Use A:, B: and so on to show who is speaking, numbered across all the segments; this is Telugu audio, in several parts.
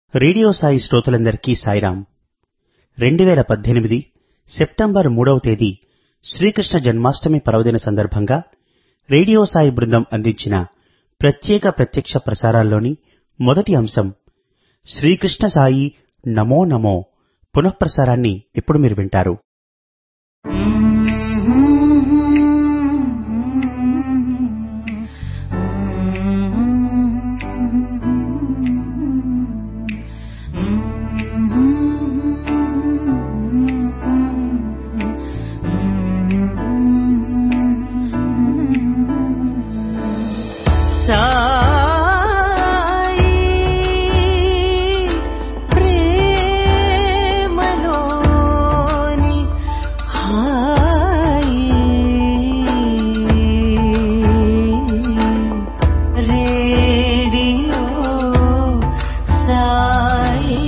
A: రేడియో సాయి శ్రోతలందరికీ సాయిరాం రెండు వేల పద్దెనిమిది సెప్టెంబర్ మూడవ తేదీ శ్రీకృష్ణ జన్మాష్టమి పర్వదిన సందర్భంగా రేడియో సాయి బృందం అందించిన ప్రత్యేక ప్రత్యక్ష ప్రసారాల్లోని మొదటి అంశం శ్రీకృష్ణ సాయి నమో నమో పునఃప్రసారాన్ని ఇప్పుడు మీరు వింటారు
B: సాయి ప్రేమలోని హాయి రేడియో సాయి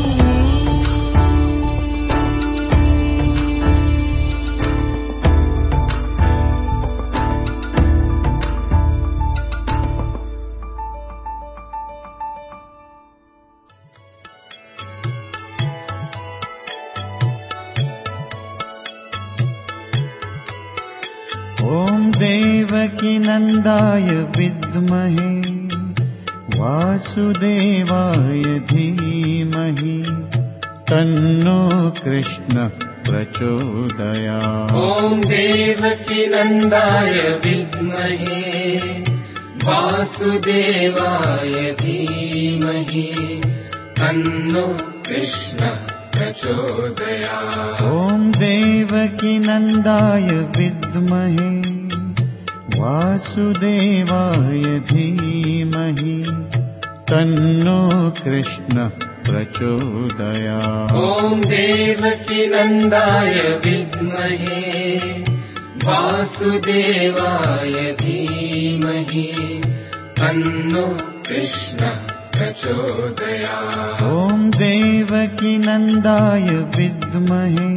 C: ॐ देवकीनन्दाय विद्महे वासुदेवाय धीमहि तन्नो कृष्णः प्रचोदयात्
D: ॐ देवकीनन्दाय विद्महे वासुदेवाय धीमहि तन्नो कृष्णः प्रचोदयात्
C: ॐ देवकीनन्दाय विद्महे वासुदेवाय धीमहि तन्नो कृष्णः प्रचोदयात्
D: ॐ देवकीनन्दाय विद्महे वासुदेवाय धीमहि तन्नो कृष्णः प्रचोदयात्
C: ॐ देवकीनन्दाय विद्महे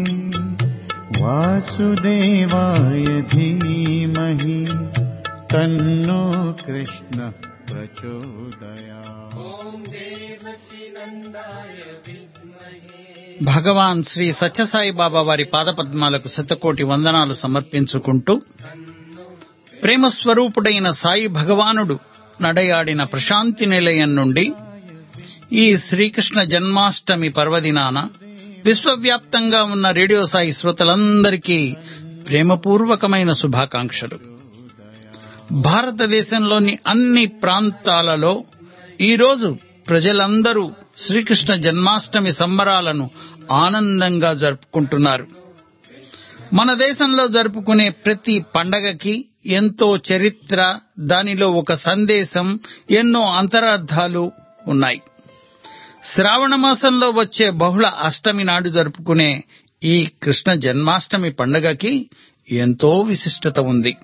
C: वासुदेवाय धीमहि तन्नो कृष्णः प्रचोदयात्
D: ॐ देवकीनन्दाय विद्महे
E: భగవాన్ శ్రీ సత్యసాయి బాబా వారి పాదపద్మాలకు శతకోటి వందనాలు సమర్పించుకుంటూ ప్రేమ స్వరూపుడైన సాయి భగవానుడు నడయాడిన ప్రశాంతి నిలయం నుండి ఈ శ్రీకృష్ణ జన్మాష్టమి పర్వదినాన విశ్వవ్యాప్తంగా ఉన్న రేడియో సాయి శ్రోతలందరికీ ప్రేమపూర్వకమైన శుభాకాంక్షలు భారతదేశంలోని అన్ని ప్రాంతాలలో ఈరోజు ప్రజలందరూ శ్రీకృష్ణ జన్మాష్టమి సంబరాలను ఆనందంగా జరుపుకుంటున్నారు మన దేశంలో జరుపుకునే ప్రతి పండగకి ఎంతో చరిత్ర దానిలో ఒక సందేశం ఎన్నో అంతరార్థాలు ఉన్నాయి శ్రావణ మాసంలో వచ్చే బహుళ అష్టమి నాడు జరుపుకునే ఈ కృష్ణ జన్మాష్టమి పండగకి ఎంతో విశిష్టత ఉంది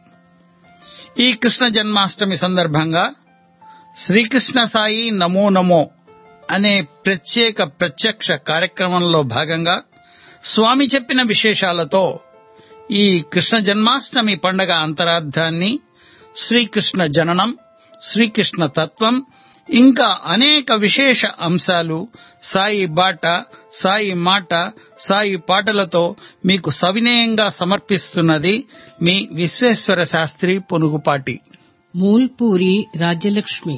E: ఈ కృష్ణ జన్మాష్టమి సందర్భంగా శ్రీకృష్ణ సాయి నమో నమో అనే ప్రత్యేక ప్రత్యక్ష కార్యక్రమంలో భాగంగా స్వామి చెప్పిన విశేషాలతో ఈ కృష్ణ జన్మాష్టమి పండగ అంతరార్థాన్ని శ్రీకృష్ణ జననం శ్రీకృష్ణ తత్వం ఇంకా అనేక విశేష అంశాలు సాయి బాట సాయి మాట సాయి పాటలతో మీకు సవినయంగా సమర్పిస్తున్నది మీ విశ్వేశ్వర శాస్త్రి పొనుగుపాటి
F: మూల్పూరి రాజ్యలక్ష్మి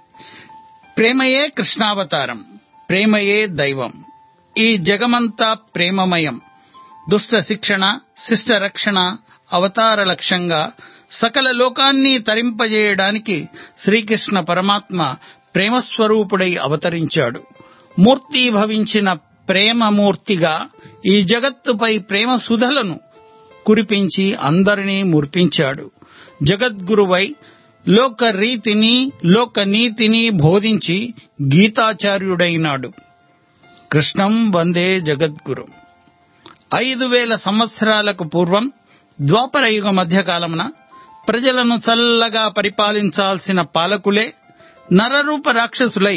E: ప్రేమయే కృష్ణావతారం ప్రేమయే దైవం ఈ జగమంతా ప్రేమమయం దుష్ట శిక్షణ శిష్ట రక్షణ అవతార లక్ష్యంగా సకల లోకాన్ని తరింపజేయడానికి శ్రీకృష్ణ పరమాత్మ ప్రేమస్వరూపుడై అవతరించాడు మూర్తీభవించిన ప్రేమమూర్తిగా ఈ జగత్తుపై ప్రేమ సుధలను కురిపించి అందరినీ మురిపించాడు జగద్గురువై లోక రీతిని లోక నీతిని బోధించి గీతాచార్యుడైనాడు కృష్ణం వందే జగద్గురు ఐదు వేల సంవత్సరాలకు పూర్వం ద్వాపర యుగ మధ్యకాలమున ప్రజలను చల్లగా పరిపాలించాల్సిన పాలకులే నరరూప రాక్షసులై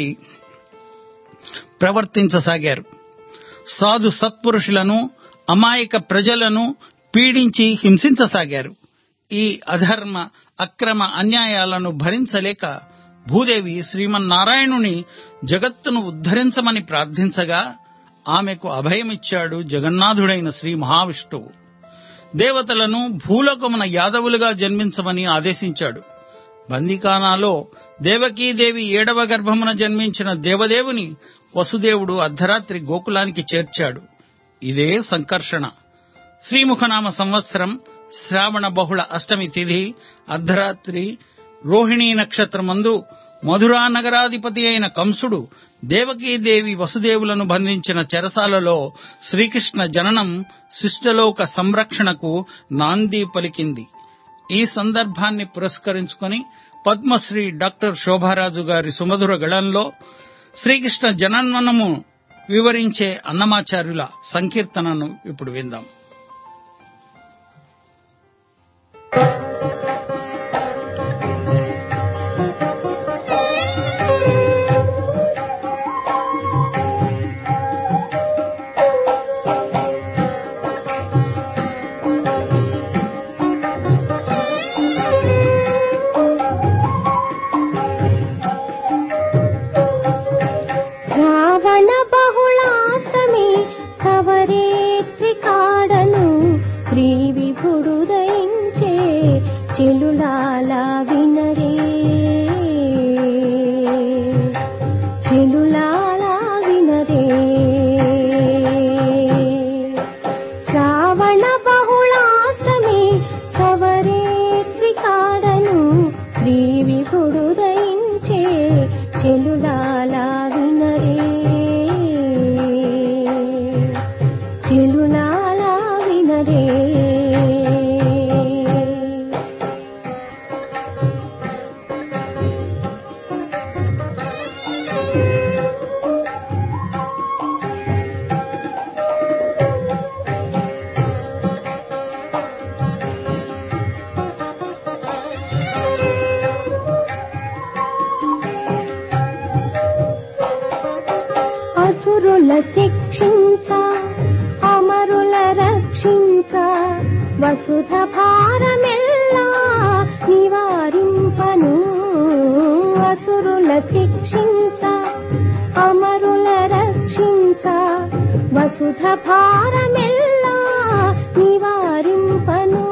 E: ప్రవర్తించసాగారు సాధు సత్పురుషులను అమాయక ప్రజలను పీడించి హింసించసాగారు ఈ అధర్మ అక్రమ అన్యాయాలను భరించలేక భూదేవి శ్రీమన్నారాయణుని జగత్తును ఉద్ధరించమని ప్రార్థించగా ఆమెకు అభయమిచ్చాడు జగన్నాథుడైన శ్రీ మహావిష్ణువు దేవతలను భూలోకమున యాదవులుగా జన్మించమని ఆదేశించాడు బందికానాలో దేవకీదేవి ఏడవ గర్భమున జన్మించిన దేవదేవుని వసుదేవుడు అర్ధరాత్రి గోకులానికి చేర్చాడు ఇదే సంకర్షణ శ్రీముఖనామ సంవత్సరం శ్రావణ బహుళ అష్టమి తిథి అర్ధరాత్రి రోహిణీ నక్షత్రమందు మధురా నగరాధిపతి అయిన కంసుడు దేవకీదేవి వసుదేవులను బంధించిన చెరసాలలో శ్రీకృష్ణ జననం శిష్టలోక సంరక్షణకు నాంది పలికింది ఈ సందర్భాన్ని పురస్కరించుకొని పద్మశ్రీ డాక్టర్ శోభారాజు గారి సుమధుర గళంలో శ్రీకృష్ణ జనన్మనము వివరించే అన్నమాచార్యుల సంకీర్తనను ఇప్పుడు విందాం
G: శ్రావణ బహుళాష్టమి సవరేత్రి కాడను శ్రీ విభుడు దయించే చిలులాల వినరే చిలులాల వినరే శ్రావణ బహుళాష్టమి సవరేత్రి కాడను శ్రీ విభుడు దయించే చెలులాల వినరే చెలులాల వినరే అసురుల శిక్షించ అమరుల రక్షించ వసుధ భారమెల్లా నివారింపను అసురుల శిక్షించ అమరుల రక్షించ వసుధ భారమెల్లా నివారింపను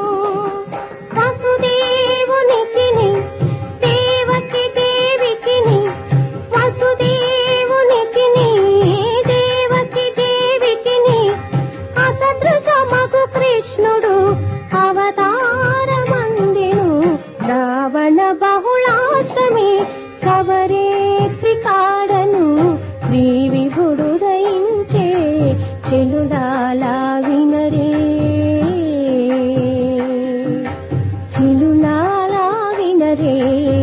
G: వసుదేవునికిని దేవకి దేవికిని వసుదేవునికిని దేవకి దేవికిని అసదృశమగు కృష్ణుడు అవతారమందిను రావణ బహుళాష్టమి సవరేత్రి కాడను శ్రీ విభుడు దయించే చెలులాల వినరే చిలులాల వినరే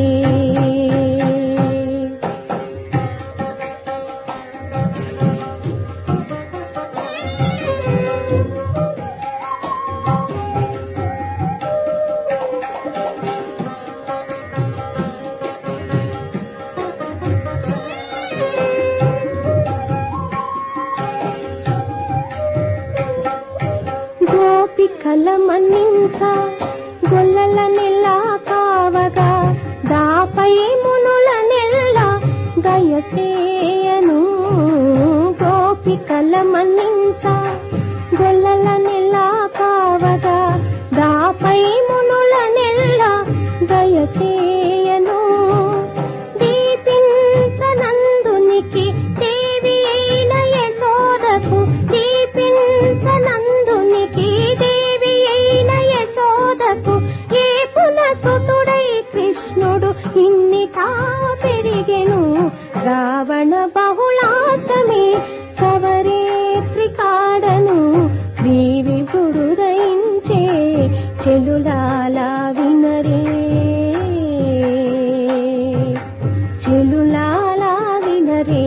G: గోపికల మన్నించ గొల్లల నెల్ల కావగా దాపై మునుల నెల్ల దయసేయను గోపికల మన్నించ గొల్లల నెల్ల కావగా దాపై మునుల నెల్ల దయచేయను దీపించనందునికి దేవి అయిన యశోదకు దీపించనందునికి దేవి అయిన యశోదకు ఏ పునసుతుడై కృష్ణుడు ఇన్నిటా పెరిగెను రావణ బహుళాష్టమి సవరేత్రి కాడను శ్రీ విభుడు దయించే చెలులాల వినరే చెలులాల వినరే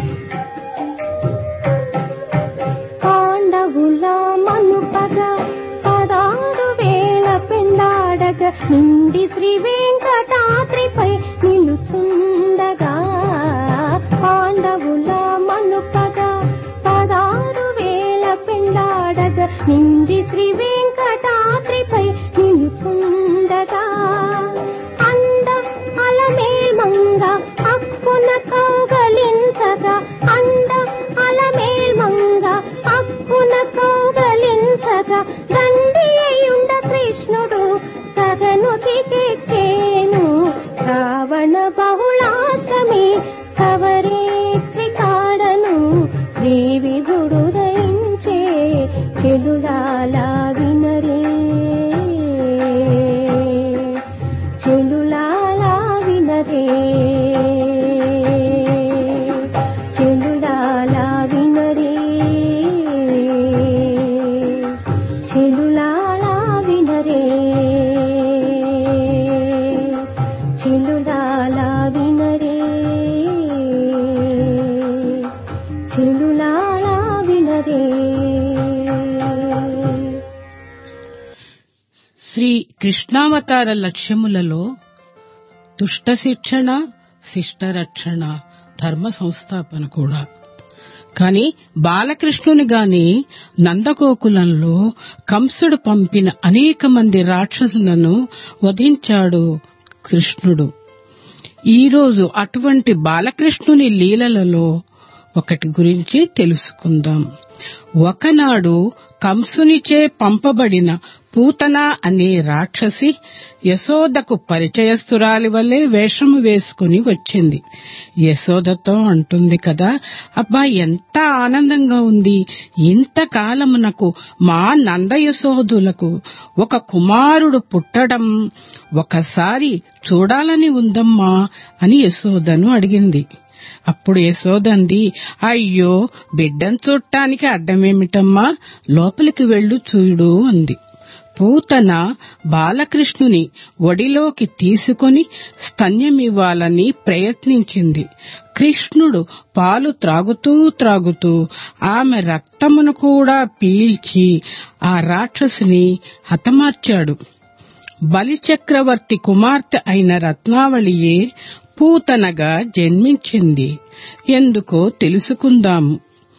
G: పాండవుల మనుపగా నిండి శ్రీ వెంకటాద్రిపై నిలుచుండగా పాండవుల మనుపగా పదారు వేల పెండాడగా నిండి శ్రీ వెంకటాద్రిపై నిలుచుండగా అండ అలమేల్మంగ అక్కున కౌగలించగా అండ అలమేల్మంగ అక్కున కౌగలించగా దండి అయ్యుండ కృష్ణుడు తగను తికెక్కేను శ్రావణ బహుళాష్టమి సవరేత్రి కాడను శ్రీ విభుడు దయించే చెలులాలా వినరే చెలులాలా వినరే చెలులాలా వినరే చెలులాలా వినరే చెలులాలా వినరే చెలులాలా వినరే
F: శ్రీ కృష్ణావతార లక్ష్యములలో దుష్ట శిక్షణ శిష్టరక్షణ ధర్మ సంస్థాపన కూడా కాని బాలకృష్ణుని గాని నందగోకులంలో కంసుడు పంపిన అనేక మంది రాక్షసులను వధించాడు కృష్ణుడు ఈరోజు అటువంటి బాలకృష్ణుని లీలలలో ఒకటి గురించి తెలుసుకుందాం ఒకనాడు కంసునిచే పంపబడిన పూతన అనే రాక్షసి యశోదకు పరిచయస్తురాలి వల్లే వేషము వేసుకుని వచ్చింది యశోదతో అంటుంది కదా అబ్బా ఎంత ఆనందంగా ఉంది ఇంతకాలమునకు మా నంద యశోదులకు ఒక కుమారుడు పుట్టడం ఒకసారి చూడాలని ఉందమ్మా అని యశోదను అడిగింది అప్పుడు యశోదంది అయ్యో బిడ్డను చూడటానికి అడ్డమేమిటమ్మా లోపలికి వెళ్ళు చూడు అంది పూతన బాలకృష్ణుని ఒడిలోకి తీసుకొని స్తన్యమివ్వాలని ప్రయత్నించింది కృష్ణుడు పాలు త్రాగుతూ త్రాగుతూ ఆమె రక్తమును కూడా పీల్చి ఆ రాక్షసిని హతమార్చాడు బలిచక్రవర్తి కుమార్తె అయిన రత్నావళియే పూతనగా జన్మించింది ఎందుకో తెలుసుకుందాము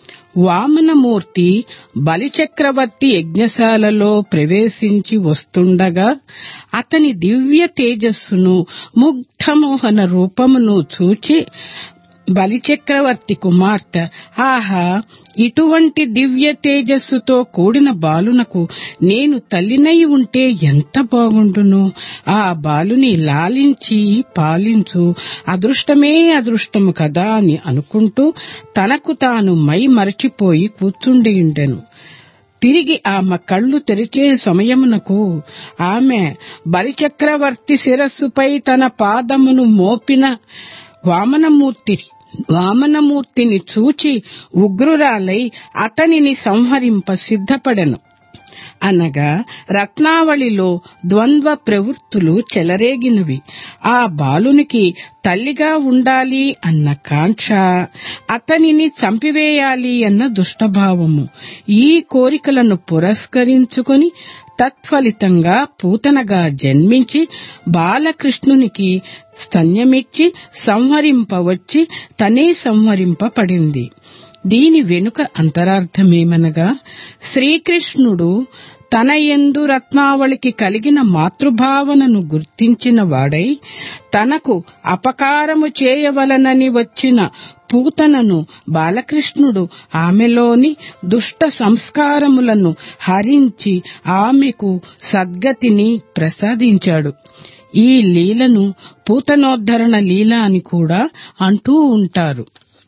F: వామనమూర్తి బలిచక్రవర్తి యజ్ఞశాలలో ప్రవేశించి వస్తుండగా అతని దివ్య తేజస్సును ముగ్ధమోహన రూపమును చూచి బలిచక్రవర్తి కుమార్తె ఆహా ఇటువంటి దివ్య తేజస్సుతో కూడిన బాలునకు నేను తల్లినై ఉంటే ఎంత బాగుండును ఆ బాలుని లాలించి పాలించు అదృష్టమే అదృష్టము కదా అని అనుకుంటూ తనకు తాను మై మరచిపోయి కూర్చుండియుండెను తిరిగి ఆమె కళ్ళు తెరిచే సమయమునకు ఆమె బలిచక్రవర్తి శిరస్సుపై తన పాదమును మోపిన వామనమూర్తి వామనమూర్తిని చూచి ఉగ్రురాలై అతనిని సంహరింప సిద్ధపడెను అనగా రత్నావళిలో ద్వంద్వ ప్రవృత్తులు చెలరేగినవి ఆ బాలునికి తల్లిగా ఉండాలి అన్న కాంక్ష అతనిని చంపివేయాలి అన్న దుష్టభావము ఈ కోరికలను పురస్కరించుకొని తత్ఫలితంగా పూతనగా జన్మించి బాలకృష్ణునికి స్తన్యమిచ్చి సంహరింపవచ్చి తనే సంహరింపబడింది దీని వెనుక అంతరార్థమేమనగా శ్రీకృష్ణుడు తన ఎందు రత్నావళికి కలిగిన మాతృభావనను గుర్తించిన వాడై తనకు అపకారము చేయవలనని వచ్చిన పూతనను బాలకృష్ణుడు ఆమెలోని దుష్ట సంస్కారములను హరించి ఆమెకు సద్గతిని ప్రసాదించాడు ఈ లీలను పూతనోద్ధరణ లీల అని కూడా అంటూ ఉంటారు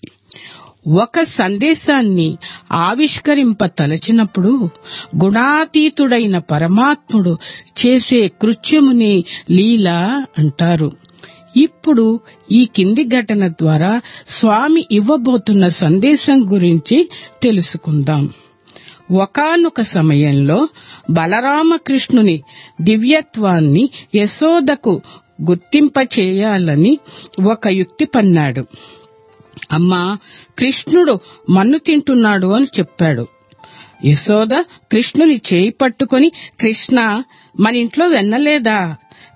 F: ఒక సందేశాన్ని ఆవిష్కరింప తలచినప్పుడు గుణాతీతుడైన పరమాత్ముడు చేసే కృత్యముని లీల అంటారు ఇప్పుడు ఈ కింది ఘటన ద్వారా స్వామి ఇవ్వబోతున్న సందేశం గురించి తెలుసుకుందాం ఒకానొక సమయంలో బలరామకృష్ణుని దివ్యత్వాన్ని యశోదకు గుర్తింపచేయాలని ఒక యుక్తి పన్నాడు అమ్మా కృష్ణుడు మన్ను తింటున్నాడు అని చెప్పాడు యశోద కృష్ణుని చేయి పట్టుకొని కృష్ణ మన ఇంట్లో వెన్నలేదా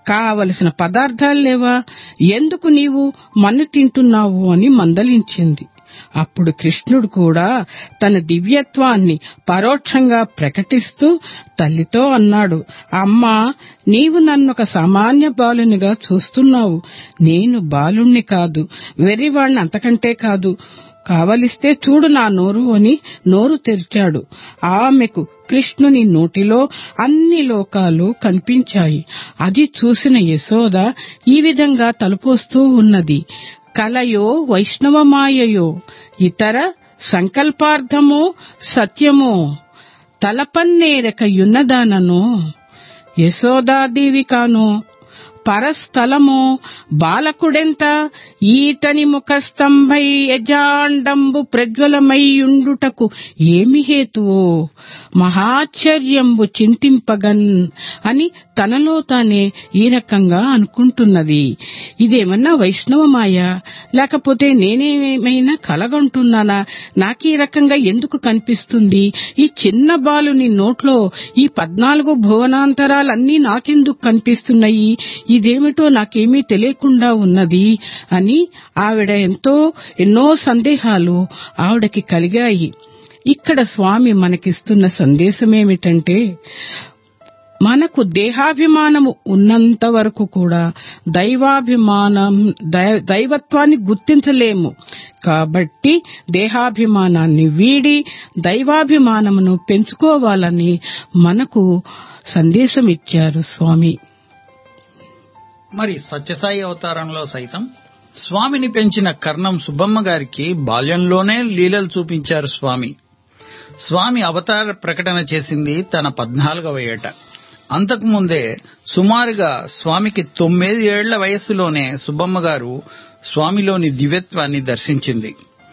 F: కావలసిన పదార్థాలు లేవా ఎందుకు నీవు మన్ను తింటున్నావు అని మందలించింది అప్పుడు కృష్ణుడు కూడా తన దివ్యత్వాన్ని పరోక్షంగా ప్రకటిస్తూ తల్లితో అన్నాడు అమ్మా నీవు నన్నొక సామాన్య బాలునిగా చూస్తున్నావు నేను బాలుణ్ణి కాదు వెర్రివాణ్ణి అంతకంటే కాదు కావలిస్తే చూడు నా నోరు అని నోరు తెరిచాడు ఆమెకు కృష్ణుని నోటిలో అన్ని లోకాలు కనిపించాయి అది చూసిన యశోద ఈ విధంగా తలుపోస్తూ ఉన్నది కలయో వైష్ణవమాయయో ఇతర సంకల్పార్థమో సత్యమో తలపన్నేరక యున్నదానను యశోదాదేవి కాను పరస్థలమో బాలకుడెంత ఈతని ముఖస్తంభై యజాండంబు ప్రజ్వలమైయుండుటకు ఏమి హేతువో మహాశ్చర్యంబు చింతింపగన్ అని తనలో తానే ఈ రకంగా అనుకుంటున్నది ఇదేమన్నా వైష్ణవమాయ లేకపోతే నేనేమైనా కలగంటున్నానా నాకు ఈ రకంగా ఎందుకు కనిపిస్తుంది ఈ చిన్న బాలుని నోట్లో ఈ పద్నాలుగు భువనాంతరాలన్నీ నాకెందుకు కనిపిస్తున్నాయి ఇదేమిటో నాకేమీ తెలియకుండా ఉన్నది అని ఆవిడ ఎంతో ఎన్నో సందేహాలు ఆవిడకి కలిగాయి ఇక్కడ స్వామి మనకిస్తున్న సందేశమేమిటంటే మనకు దేహాభిమానము ఉన్నంత వరకు కూడా దైవాభిమానం దై- దైవత్వాన్ని గుర్తించలేము కాబట్టి దేహాభిమానాన్ని వీడి దైవాభిమానమును పెంచుకోవాలని మనకు సందేశం ఇచ్చారు స్వామి
E: మరి సత్యసాయి అవతారంలో సైతం స్వామిని పెంచిన కర్ణం సుబ్బమ్మ గారికి బాల్యంలోనే లీలలు చూపించారు స్వామి స్వామి అవతార ప్రకటన చేసింది తన పద్నాలుగవ ఏట అంతకుముందే సుమారుగా స్వామికి తొమ్మిది ఏళ్ల వయస్సులోనే సుబ్బమ్మ గారు స్వామిలోని దివ్యత్వాన్ని దర్శించింది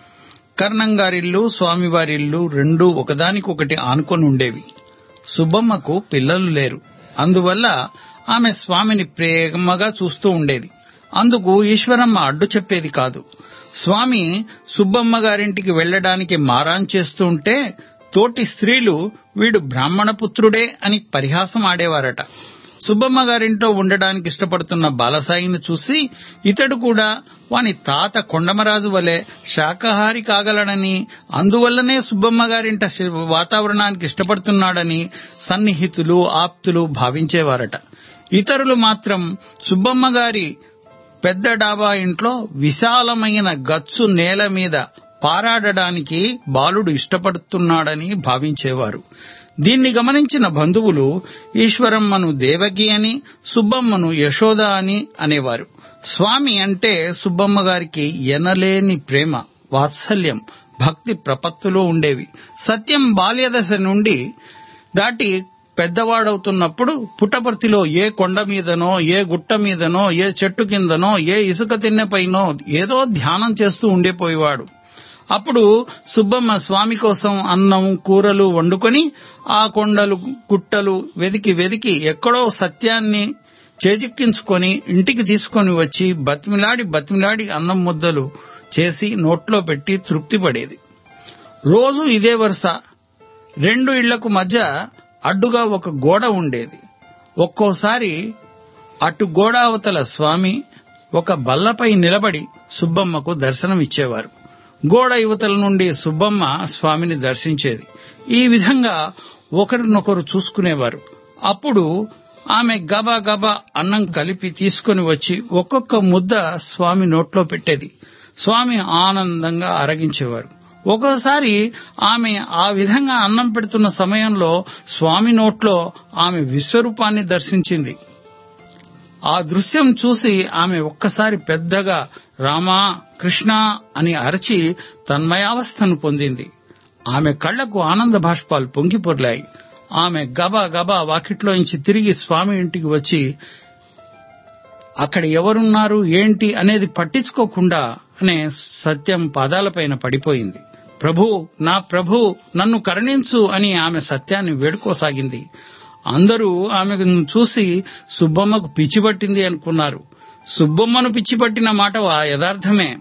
E: కర్ణం గారిల్లు స్వామివారిల్లు రెండూ ఒకదానికొకటి ఆనుకొని ఉండేవి సుబ్బమ్మకు పిల్లలు లేరు అందువల్ల ఆమె స్వామిని ప్రేమగా చూస్తూ ఉండేది అందుకు ఈశ్వరమ్మ అడ్డు చెప్పేది కాదు స్వామి సుబ్బమ్మ గారింటికి వెళ్లడానికి మారాన్ చేస్తూ ఉంటే తోటి స్త్రీలు వీడు బ్రాహ్మణ పుత్రుడే అని పరిహాసం ఆడేవారట సుబ్బమ్మ గారింట్లో ఉండడానికి ఇష్టపడుతున్న బాలసాయిని చూసి ఇతడు కూడా వాని తాత కొండమరాజు వలె శాకాహారి కాగలడని అందువల్లనే సుబ్బమ్మ గారింట శి- వాతావరణానికి ఇష్టపడుతున్నాడని సన్నిహితులు ఆప్తులు భావించేవారట ఇతరులు మాత్రం సుబ్బమ్మ గారి పెద్ద డాబా ఇంట్లో విశాలమైన గచ్చు నేల మీద పారాడడానికి బాలుడు ఇష్టపడుతున్నాడని భావించేవారు దీన్ని గమనించిన బంధువులు ఈశ్వరమ్మను దేవకి అని సుబ్బమ్మను యశోద అని అనేవారు స్వామి అంటే సుబ్బమ్మ గారికి ఎనలేని ప్రేమ వాత్సల్యం భక్తి ప్రపత్తులో ఉండేవి సత్యం బాల్యదశ నుండి దాటి పెద్దవాడవుతున్నప్పుడు పుట్టపర్తిలో ఏ కొండ మీదనో ఏ గుట్ట మీదనో ఏ చెట్టు కిందనో ఏ ఇసుక తిన్నెపైనో ఏదో ధ్యానం చేస్తూ ఉండిపోయేవాడు అప్పుడు సుబ్బమ్మ స్వామి కోసం అన్నం కూరలు వండుకొని ఆ కొండలు గుట్టలు వెదికి వెదికి ఎక్కడో సత్యాన్ని చేజిక్కించుకొని ఇంటికి తీసుకొని వచ్చి బతిమిలాడి బతిమిలాడి అన్నం ముద్దలు చేసి నోట్లో పెట్టి తృప్తి పడేది రోజు ఇదే వరుస రెండు ఇళ్లకు మధ్య అడ్డుగా ఒక గోడ ఉండేది ఒక్కోసారి అటు గోడ అవతల స్వామి ఒక బల్లపై నిలబడి సుబ్బమ్మకు దర్శనమిచ్చేవారు గోడ యువతల నుండి సుబ్బమ్మ స్వామిని దర్శించేది ఈ విధంగా ఒకరినొకరు చూసుకునేవారు అప్పుడు ఆమె గబా గబా అన్నం కలిపి తీసుకొని వచ్చి ఒక్కొక్క ముద్ద స్వామి నోట్లో పెట్టేది స్వామి ఆనందంగా అరగించేవారు ఒక్కోసారి ఆమె ఆ విధంగా అన్నం పెడుతున్న సమయంలో స్వామి నోట్లో ఆమె విశ్వరూపాన్ని దర్శించింది ఆ దృశ్యం చూసి ఆమె ఒక్కసారి పెద్దగా రామా కృష్ణ అని అరచి తన్మయావస్థను పొందింది ఆమె కళ్లకు ఆనంద బాష్పాలు పొంగిపొర్లాయి ఆమె గబా గబా వాకిట్లోంచి తిరిగి స్వామి ఇంటికి వచ్చి అక్కడ ఎవరున్నారు ఏంటి అనేది పట్టించుకోకుండా అనే సత్యం పాదాలపైన పడిపోయింది ప్రభు నా ప్రభు నన్ను కరుణించు అని ఆమె సత్యాన్ని వేడుకోసాగింది అందరూ ఆమెను చూసి సుబ్బమ్మకు పిచ్చి పట్టింది అనుకున్నారు సుబ్బమ్మను పిచ్చి పట్టిన మాట వా- యథార్థమే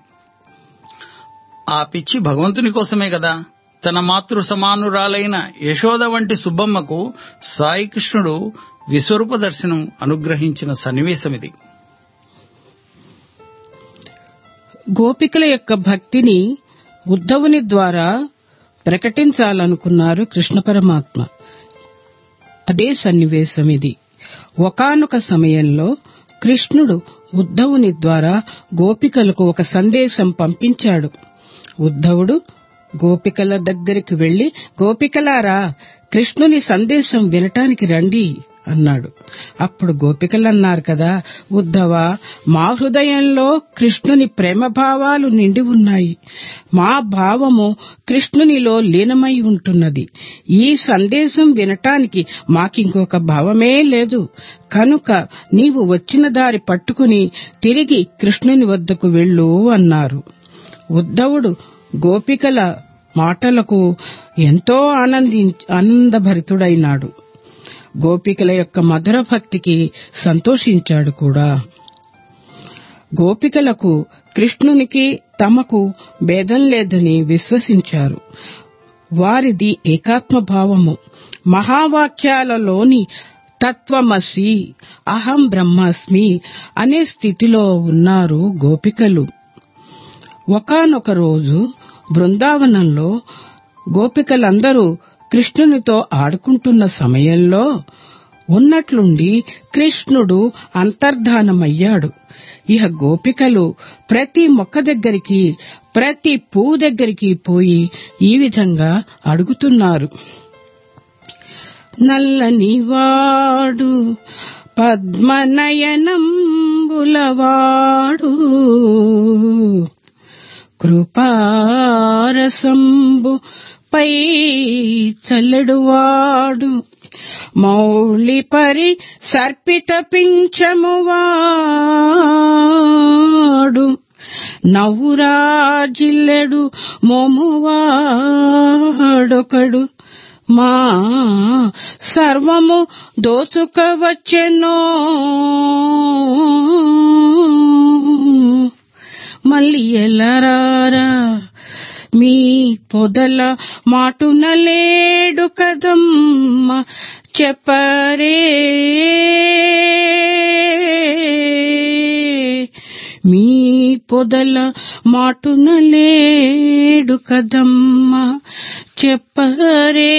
E: ఆ పిచ్చి భగవంతుని కోసమే కదా తన మాతృ సమానురాలైన యశోద వంటి సుబ్బమ్మకు సాయి కృష్ణుడు విశ్వరూప దర్శనం అనుగ్రహించిన సన్నివేశం ఇది
F: గోపికల యొక్క భక్తిని ఉద్ధవుని ద్వారా ప్రకటించాలనుకున్నారు కృష్ణ పరమాత్మ అదే సన్నివేశం ఇది ఒకానొక సమయంలో కృష్ణుడు ఉద్ధవుని ద్వారా గోపికలకు ఒక సందేశం పంపించాడు ఉద్ధవుడు గోపికల దగ్గరికి వెళ్లి గోపికలారా కృష్ణుని సందేశం వినటానికి రండి అన్నాడు అప్పుడు గోపికలన్నారు కదా ఉద్ధవ మా హృదయంలో కృష్ణుని ప్రేమ భావాలు నిండి ఉన్నాయి మా భావము కృష్ణునిలో లీనమై ఉంటున్నది ఈ సందేశం వినటానికి మాకింకొక భావమే లేదు కనుక నీవు వచ్చిన దారి పట్టుకుని తిరిగి కృష్ణుని వద్దకు వెళ్ళు అన్నారు ఉద్ధవుడు గోపికల మాటలకు ఎంతో ఆనంది ఆనందభరితుడైనాడు గోపికల యొక్క మధుర భక్తికి సంతోషించాడు కూడా గోపికలకు కృష్ణునికి తమకు భేదం లేదని విశ్వసించారు వారిది ఏకాత్మ భావము మహావాక్యాలలోని తత్వమసి అహం బ్రహ్మాస్మి అనే స్థితిలో ఉన్నారు గోపికలు ఒకానొక రోజు బృందావనంలో గోపికలందరూ కృష్ణునితో ఆడుకుంటున్న సమయంలో ఉన్నట్లుండి కృష్ణుడు అంతర్ధానమయ్యాడు ఇహ గోపికలు ప్రతి మొక్క దగ్గరికి ప్రతి పువ్వు దగ్గరికి పోయి ఈ విధంగా అడుగుతున్నారు నల్లని వాడు పద్మనయనంబులవాడు కృపారసంబు పై చల్లడువాడు మౌళి పరి సర్పిత పింఛమువాడు నవ్వురాజిల్లెడు మోమువాడొకడు మా సర్వము దోచుకవచ్చెనో మళ్ళీ ఎలరారా మీ పొదల మాటున లేడు కదమ్మ చెప్పరే మీ పొదల మాటున లేడు కదమ్మ చెప్పరే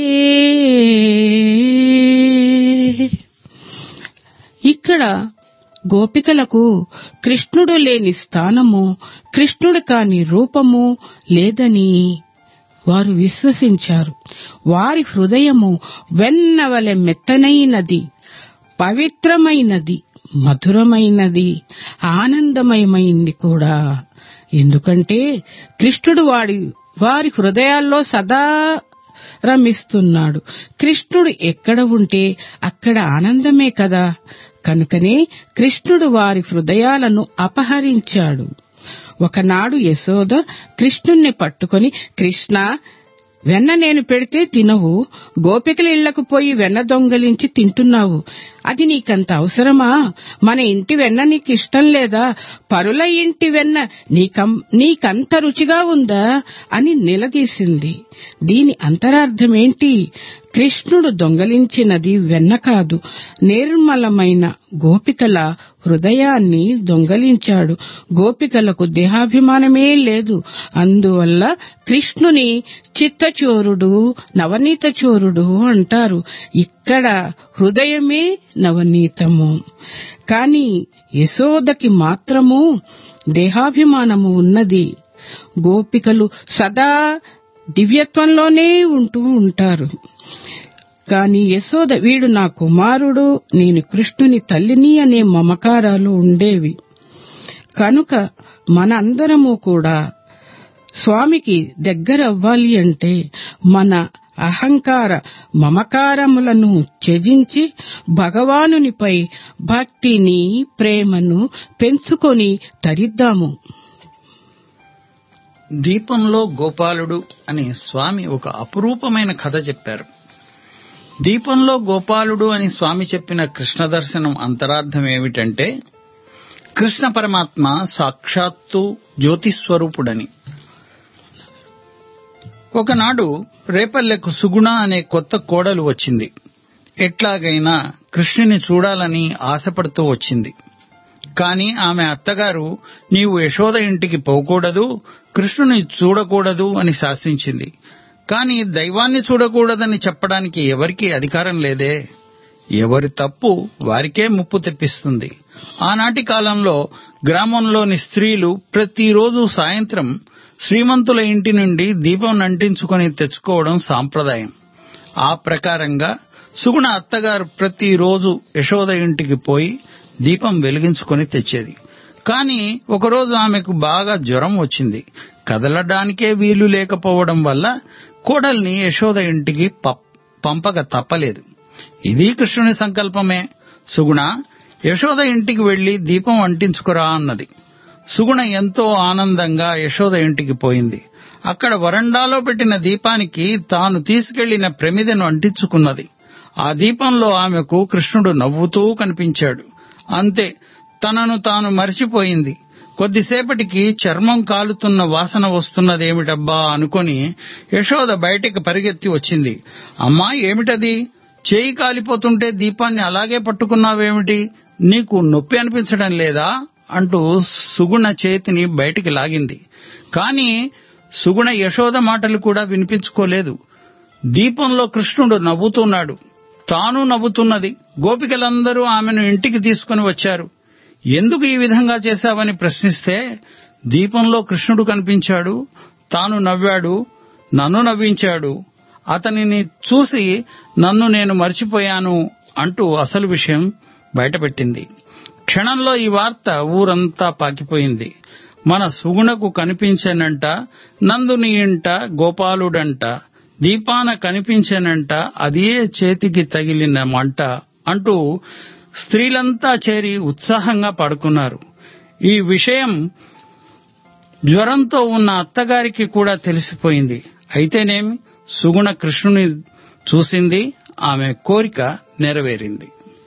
F: ఇక్కడ గోపికలకు కృష్ణుడు లేని స్థానము కృష్ణుడు కాని రూపము లేదని వారు విశ్వసించారు వారి హృదయము వెన్నవలె మెత్తనైనది పవిత్రమైనది మధురమైనది ఆనందమయమైంది కూడా ఎందుకంటే కృష్ణుడు వాడి వారి హృదయాల్లో సదా రమిస్తున్నాడు కృష్ణుడు ఎక్కడ ఉంటే అక్కడ ఆనందమే కదా కనుకనే కృష్ణుడు వారి హృదయాలను అపహరించాడు ఒకనాడు యశోద కృష్ణుణ్ణి పట్టుకొని కృష్ణ వెన్న నేను పెడితే తినవు గోపికల ఇళ్లకు పోయి వెన్న దొంగలించి తింటున్నావు అది నీకంత అవసరమా మన ఇంటి వెన్న నీకు ఇష్టం లేదా పరుల ఇంటి వెన్న నీకం నీకంత రుచిగా ఉందా అని నిలదీసింది దీని అంతరార్థమేంటి కృష్ణుడు దొంగలించినది వెన్న కాదు నిర్మలమైన గోపికల హృదయాన్ని దొంగలించాడు గోపికలకు దేహాభిమానమే లేదు అందువల్ల కృష్ణుని చిత్తచోరుడు నవనీత చోరుడు అంటారు ఇక్కడ హృదయమే నవనీతము కాని యశోదకి మాత్రము దేహాభిమానము ఉన్నది గోపికలు సదా దివ్యత్వంలోనే ఉంటూ ఉంటారు కాని యశోద వీడు నా కుమారుడు నేను కృష్ణుని తల్లిని అనే మమకారాలు ఉండేవి కనుక మనందరము కూడా స్వామికి దగ్గరవ్వాలి అంటే మన అహంకార మమకారములను త్యజించి భగవానునిపై భక్తిని ప్రేమను పెంచుకొని తరిద్దాము
E: దీపంలో గోపాలుడు అని స్వామి ఒక అపురూపమైన కథ చెప్పారు దీపంలో గోపాలుడు అని స్వామి చెప్పిన కృష్ణ దర్శనం అంతరార్థం ఏమిటంటే కృష్ణ పరమాత్మ సాక్షాత్తు జ్యోతిస్వరూపుడని ఒకనాడు రేపల్లెకు సుగుణ అనే కొత్త కోడలు వచ్చింది ఎట్లాగైనా కృష్ణుని చూడాలని ఆశపడుతూ వచ్చింది కాని ఆమె అత్తగారు నీవు యశోద ఇంటికి పోకూడదు కృష్ణుని చూడకూడదు అని శాసించింది కాని దైవాన్ని చూడకూడదని చెప్పడానికి ఎవరికీ అధికారం లేదే ఎవరి తప్పు వారికే ముప్పు తెప్పిస్తుంది ఆనాటి కాలంలో గ్రామంలోని స్త్రీలు ప్రతిరోజు సాయంత్రం శ్రీమంతుల ఇంటి నుండి దీపం నంటించుకొని తెచ్చుకోవడం సాంప్రదాయం ఆ ప్రకారంగా సుగుణ అత్తగారు ప్రతిరోజు యశోద ఇంటికి పోయి దీపం వెలిగించుకొని తెచ్చేది కాని ఒకరోజు ఆమెకు బాగా జ్వరం వచ్చింది కదలడానికే వీలు లేకపోవడం వల్ల కోడల్ని యశోద ఇంటికి ప- పంపక తప్పలేదు ఇది కృష్ణుని సంకల్పమే సుగుణ యశోద ఇంటికి వెళ్లి దీపం అంటించుకురా అన్నది సుగుణ ఎంతో ఆనందంగా యశోద ఇంటికి పోయింది అక్కడ వరండాలో పెట్టిన దీపానికి తాను తీసుకెళ్లిన ప్రమిదను అంటించుకున్నది ఆ దీపంలో ఆమెకు కృష్ణుడు నవ్వుతూ కనిపించాడు అంతే తనను తాను మరిచిపోయింది కొద్దిసేపటికి చర్మం కాలుతున్న వాసన వస్తున్నదేమిటబ్బా అనుకొని యశోద బయటికి పరిగెత్తి వచ్చింది అమ్మా ఏమిటది చేయి కాలిపోతుంటే దీపాన్ని అలాగే పట్టుకున్నావేమిటి నీకు నొప్పి అనిపించడం లేదా అంటూ సుగుణ చేతిని బయటికి లాగింది కాని సుగుణ యశోద మాటలు కూడా వినిపించుకోలేదు దీపంలో కృష్ణుడు నవ్వుతున్నాడు తాను నవ్వుతున్నది గోపికలందరూ ఆమెను ఇంటికి తీసుకుని వచ్చారు ఎందుకు ఈ విధంగా చేశావని ప్రశ్నిస్తే దీపంలో కృష్ణుడు కనిపించాడు తాను నవ్వాడు నన్ను నవ్వించాడు అతనిని చూసి నన్ను నేను మర్చిపోయాను అంటూ అసలు విషయం బయటపెట్టింది క్షణంలో ఈ వార్త ఊరంతా పాకిపోయింది మన సుగుణకు కనిపించనంట నందుని ఇంట గోపాలుడంట దీపాన కనిపించనంట అదే చేతికి తగిలిన మంట అంటూ స్త్రీలంతా చేరి ఉత్సాహంగా పడుకున్నారు ఈ విషయం జ్వరంతో ఉన్న అత్తగారికి కూడా తెలిసిపోయింది అయితేనేమి సుగుణ కృష్ణుని చూసింది ఆమె కోరిక నెరవేరింది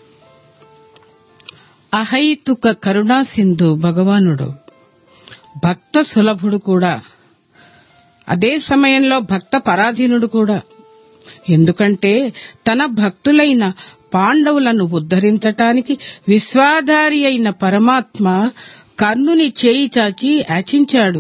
F: అహైతుక కరుణా సింధు భగవానుడు భక్త సులభుడు కూడా అదే సమయంలో భక్త పరాధీనుడు కూడా ఎందుకంటే తన భక్తులైన పాండవులను ఉద్ధరించటానికి విశ్వాధారి అయిన పరమాత్మ కర్ణుని చేయి చాచి యాచించాడు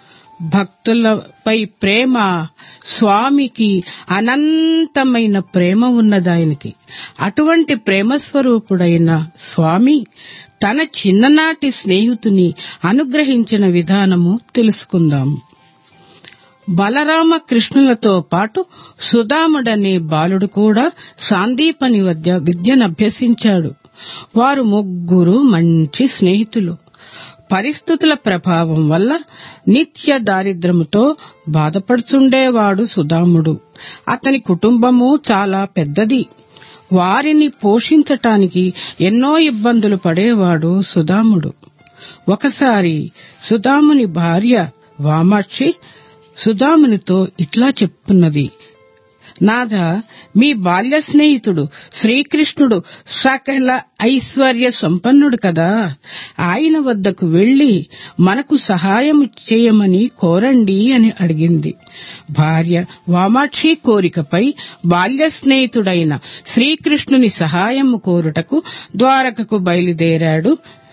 F: భక్తులపై ప్రేమ స్వామికి అనంతమైన ప్రేమ ఉన్నదాయనికి అటువంటి ప్రేమ స్వరూపుడైన స్వామి తన చిన్ననాటి స్నేహితుని అనుగ్రహించిన విధానము తెలుసుకుందాం బలరామ కృష్ణులతో పాటు సుధాముడనే బాలుడు కూడా సాందీపని వద్ద విద్యనభ్యసించాడు వారు ముగ్గురు మంచి స్నేహితులు పరిస్థితుల ప్రభావం వల్ల నిత్య దారిద్ర్యముతో బాధపడుతుండేవాడు సుధాముడు అతని కుటుంబము చాలా పెద్దది వారిని పోషించటానికి ఎన్నో ఇబ్బందులు పడేవాడు సుధాముడు ఒకసారి సుధాముని భార్య వామాక్షి సుధామునితో ఇట్లా చెప్పున్నది నాథ మీ బాల్య స్నేహితుడు శ్రీకృష్ణుడు సకల ఐశ్వర్య సంపన్నుడు కదా ఆయన వద్దకు వెళ్లి మనకు సహాయం చేయమని కోరండి అని అడిగింది భార్య వామాక్షి కోరికపై బాల్య స్నేహితుడైన శ్రీకృష్ణుని సహాయం కోరుటకు ద్వారకకు బయలుదేరాడు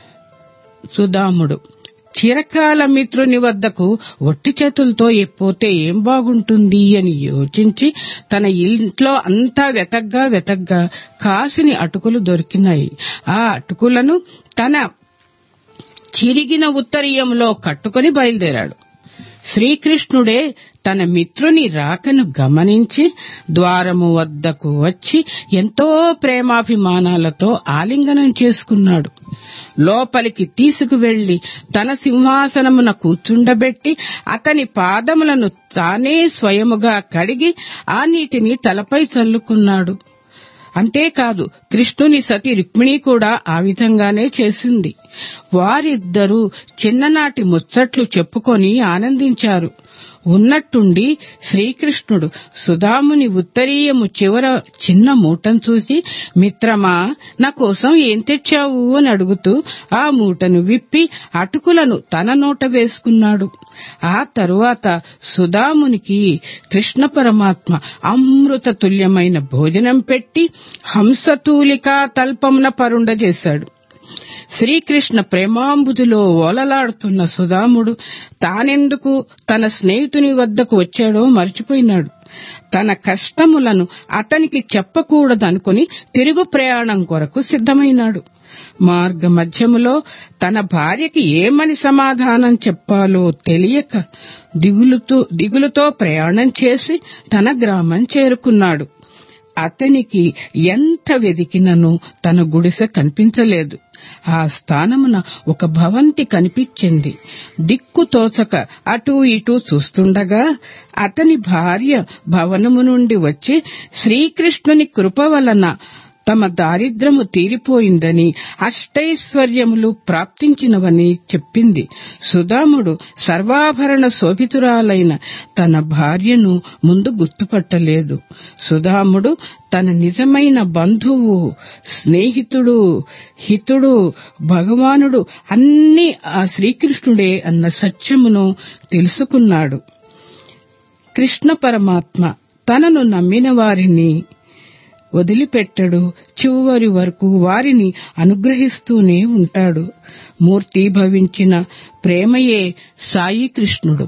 F: సుధాముడు చిరకాల మిత్రుని వద్దకు ఒట్టి చేతులతో పోతే ఏం బాగుంటుంది అని యోచించి తన ఇంట్లో అంతా వెతగ్గా వెతగ్గా కాసిని అటుకులు దొరికినాయి ఆ అటుకులను తన చిరిగిన ఉత్తరీయంలో కట్టుకుని బయలుదేరాడు శ్రీకృష్ణుడే తన మిత్రుని రాకను గమనించి ద్వారము వద్దకు వచ్చి ఎంతో ప్రేమాభిమానాలతో ఆలింగనం చేసుకున్నాడు లోపలికి తీసుకువెళ్లి తన సింహాసనమున కూర్చుండబెట్టి అతని పాదములను తానే స్వయముగా కడిగి ఆ నీటిని తలపై చల్లుకున్నాడు అంతేకాదు కృష్ణుని సతి రుక్మిణి కూడా ఆ విధంగానే చేసింది వారిద్దరూ చిన్ననాటి ముచ్చట్లు చెప్పుకొని ఆనందించారు ఉన్నట్టుండి శ్రీకృష్ణుడు సుధాముని ఉత్తరీయము చివర చిన్న మూటను చూసి మిత్రమా నా కోసం ఏం తెచ్చావు అని అడుగుతూ ఆ మూటను విప్పి అటుకులను తన నోట వేసుకున్నాడు ఆ తరువాత సుధామునికి కృష్ణ పరమాత్మ అమృత తుల్యమైన భోజనం పెట్టి హంసతూలికా తల్పమున పరుండజేశాడు శ్రీకృష్ణ ప్రేమాంబుదిలో ఓలలాడుతున్న సుధాముడు తానెందుకు తన స్నేహితుని వద్దకు వచ్చాడో మర్చిపోయినాడు తన కష్టములను అతనికి చెప్పకూడదనుకుని తిరుగు ప్రయాణం కొరకు సిద్ధమైనాడు మార్గ మధ్యములో తన భార్యకి ఏమని సమాధానం చెప్పాలో తెలియక దిగులుతో దిగులుతో ప్రయాణం చేసి తన గ్రామం చేరుకున్నాడు అతనికి ఎంత వెదికినను తన గుడిసె కనిపించలేదు ఆ స్థానమున ఒక భవంతి కనిపించింది దిక్కు తోచక అటూ ఇటూ చూస్తుండగా అతని భార్య భవనము నుండి వచ్చి శ్రీకృష్ణుని కృప వలన తమ దారిద్రము తీరిపోయిందని అష్టైశ్వర్యములు ప్రాప్తించినవని చెప్పింది సుధాముడు సర్వాభరణ శోభితురాలైన తన భార్యను ముందు గుర్తుపట్టలేదు సుధాముడు తన నిజమైన బంధువు స్నేహితుడు హితుడు భగవానుడు అన్నీ ఆ శ్రీకృష్ణుడే అన్న సత్యమును తెలుసుకున్నాడు కృష్ణ పరమాత్మ తనను నమ్మిన వారిని వదిలిపెట్టడు చివరి వరకు వారిని అనుగ్రహిస్తూనే ఉంటాడు మూర్తి భవించిన ప్రేమయే సాయి కృష్ణుడు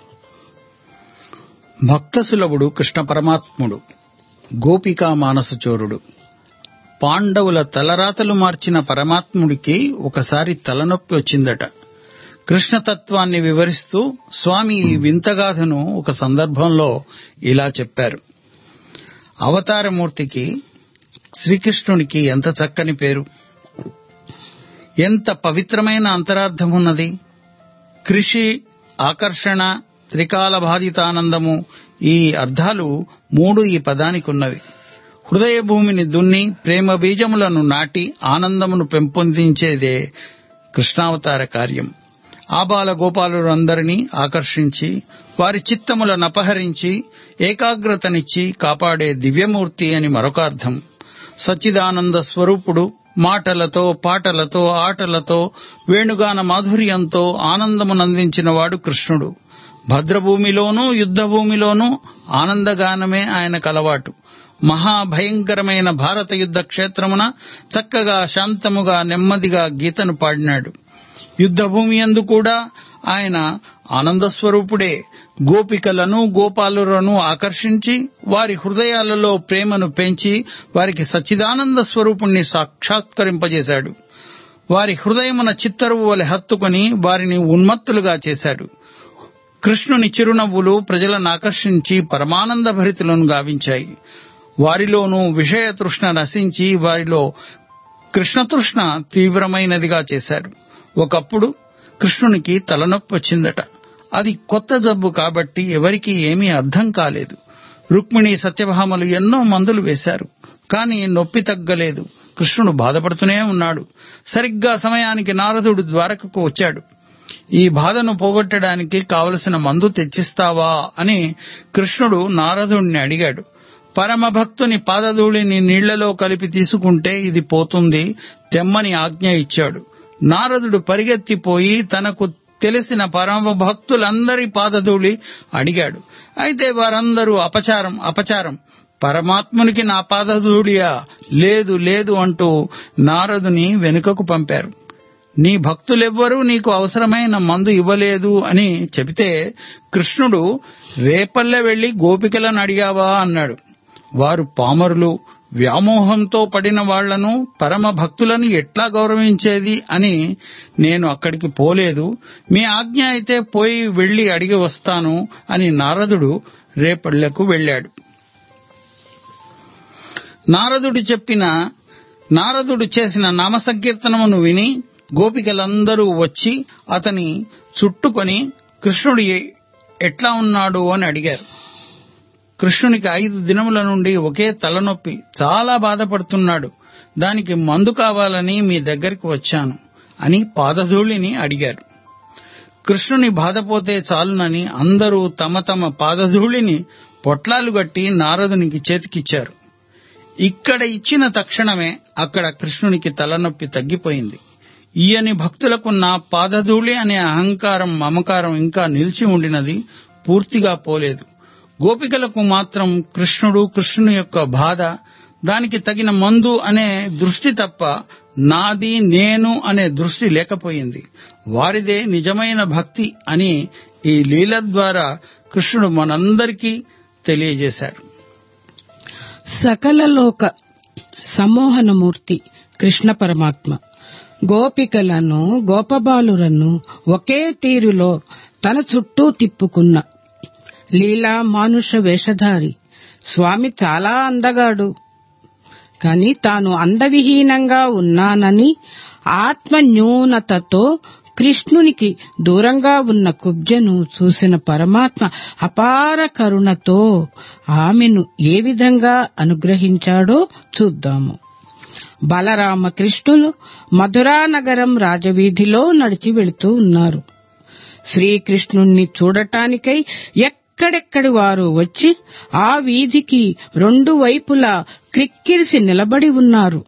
E: భక్త సులభుడు కృష్ణ పరమాత్ముడు గోపికా మానసచోరుడు పాండవుల తలరాతలు మార్చిన పరమాత్ముడికి ఒకసారి తలనొప్పి వచ్చిందట కృష్ణతత్వాన్ని వివరిస్తూ స్వామి ఈ వింతగాథను ఒక సందర్భంలో ఇలా చెప్పారు అవతారమూర్తికి శ్రీకృష్ణునికి ఎంత చక్కని పేరు ఎంత పవిత్రమైన అంతరార్థం ఉన్నది కృషి ఆకర్షణ త్రికాల బాధితానందము ఈ అర్థాలు మూడు ఈ పదానికి ఉన్నవి హృదయ భూమిని దున్ని ప్రేమ బీజములను నాటి ఆనందమును పెంపొందించేదే కృష్ణావతార కార్యం ఆబాల గోపాలులందరినీ ఆకర్షించి వారి చిత్తములను అపహరించి ఏకాగ్రతనిచ్చి కాపాడే దివ్యమూర్తి అని మరొక అర్థం సచ్చిదానంద స్వరూపుడు మాటలతో పాటలతో ఆటలతో వేణుగాన మాధుర్యంతో ఆనందమునందించిన వాడు కృష్ణుడు భద్రభూమిలోనూ యుద్ధభూమిలోనూ ఆనందగానమే ఆయన కలవాటు మహాభయంకరమైన భారత యుద్ధ క్షేత్రమున చక్కగా శాంతముగా నెమ్మదిగా గీతను పాడినాడు యుద్ధభూమి ఎందు కూడా ఆయన ఆనంద స్వరూపుడే గోపికలను గోపాలులను ఆకర్షించి వారి హృదయాలలో ప్రేమను పెంచి వారికి సచ్చిదానంద స్వరూపుణ్ణి సాక్షాత్కరింపజేశాడు వారి హృదయమున చిత్తరువు వలె హత్తుకొని వారిని ఉన్మత్తులుగా చేశాడు కృష్ణుని చిరునవ్వులు ప్రజలను ఆకర్షించి పరమానంద భరితులను గావించాయి వారిలోనూ విషయ తృష్ణ నశించి వారిలో కృష్ణతృష్ణ తీవ్రమైనదిగా చేశాడు ఒకప్పుడు కృష్ణునికి తలనొప్పి వచ్చిందట అది కొత్త జబ్బు కాబట్టి ఎవరికీ ఏమీ అర్థం కాలేదు రుక్మిణి సత్యభామలు ఎన్నో మందులు వేశారు కానీ నొప్పి తగ్గలేదు కృష్ణుడు బాధపడుతూనే ఉన్నాడు సరిగ్గా సమయానికి నారదుడు ద్వారకకు వచ్చాడు ఈ బాధను పోగొట్టడానికి కావలసిన మందు తెచ్చిస్తావా అని కృష్ణుడు నారదుణ్ణి అడిగాడు పరమభక్తుని పాదధూళిని నీళ్లలో కలిపి తీసుకుంటే ఇది పోతుంది తెమ్మని ఆజ్ఞ ఇచ్చాడు నారదుడు పరిగెత్తిపోయి తనకు తెలిసిన పరమ భక్తులందరి పాదధూళి అడిగాడు అయితే వారందరూ అపచారం అపచారం పరమాత్మునికి నా పాదధూళియా లేదు లేదు అంటూ నారదుని వెనుకకు పంపారు నీ భక్తులెవ్వరూ నీకు అవసరమైన మందు ఇవ్వలేదు అని చెబితే కృష్ణుడు రేపల్లె వెళ్లి గోపికలను అడిగావా అన్నాడు వారు పామరులు వ్యామోహంతో పడిన వాళ్లను పరమ భక్తులను ఎట్లా గౌరవించేది అని నేను అక్కడికి పోలేదు మీ ఆజ్ఞ అయితే పోయి వెళ్లి అడిగి వస్తాను అని నారదుడు రేపళ్లకు వెళ్ళాడు నారదుడు చెప్పిన నారదుడు చేసిన నామ సంకీర్తనమును విని గోపికలందరూ వచ్చి అతని చుట్టుకొని కృష్ణుడు ఎ- ఎట్లా ఉన్నాడు అని అడిగారు కృష్ణునికి ఐదు దినముల నుండి ఒకే తలనొప్పి చాలా బాధపడుతున్నాడు దానికి మందు కావాలని మీ దగ్గరికి వచ్చాను అని పాదధూళిని అడిగారు కృష్ణుని బాధపోతే చాలునని అందరూ తమ తమ పాదధూళిని పొట్లాలు గట్టి నారదునికి చేతికిచ్చారు ఇక్కడ ఇచ్చిన తక్షణమే అక్కడ కృష్ణునికి తలనొప్పి తగ్గిపోయింది ఈయని భక్తులకున్న పాదధూళి అనే అహంకారం మమకారం ఇంకా నిలిచి ఉండినది పూర్తిగా పోలేదు గోపికలకు మాత్రం కృష్ణుడు కృష్ణుని యొక్క బాధ దానికి తగిన మందు అనే దృష్టి తప్ప నాది నేను అనే దృష్టి లేకపోయింది వారిదే నిజమైన భక్తి అని ఈ లీల ద్వారా కృష్ణుడు మనందరికీ తెలియజేశాడు
F: సకల లోక సమోహనమూర్తి కృష్ణ పరమాత్మ గోపికలను గోపబాలురను ఒకే తీరులో తన చుట్టూ తిప్పుకున్న లీలా మానుష వేషధారి స్వామి చాలా అందగాడు కాని తాను అందవిహీనంగా ఉన్నానని ఆత్మ న్యూనతతో కృష్ణునికి దూరంగా ఉన్న కుబ్జను చూసిన పరమాత్మ అపార కరుణతో ఆమెను ఏ విధంగా అనుగ్రహించాడో చూద్దాము బలరామకృష్ణులు మధురానగరం రాజవీధిలో నడిచి వెళుతూ ఉన్నారు శ్రీకృష్ణుణ్ణి చూడటానికై ఎక్కడెక్కడి వారు వచ్చి ఆ వీధికి రెండు వైపులా క్రిక్కిరిసి నిలబడి ఉన్నారు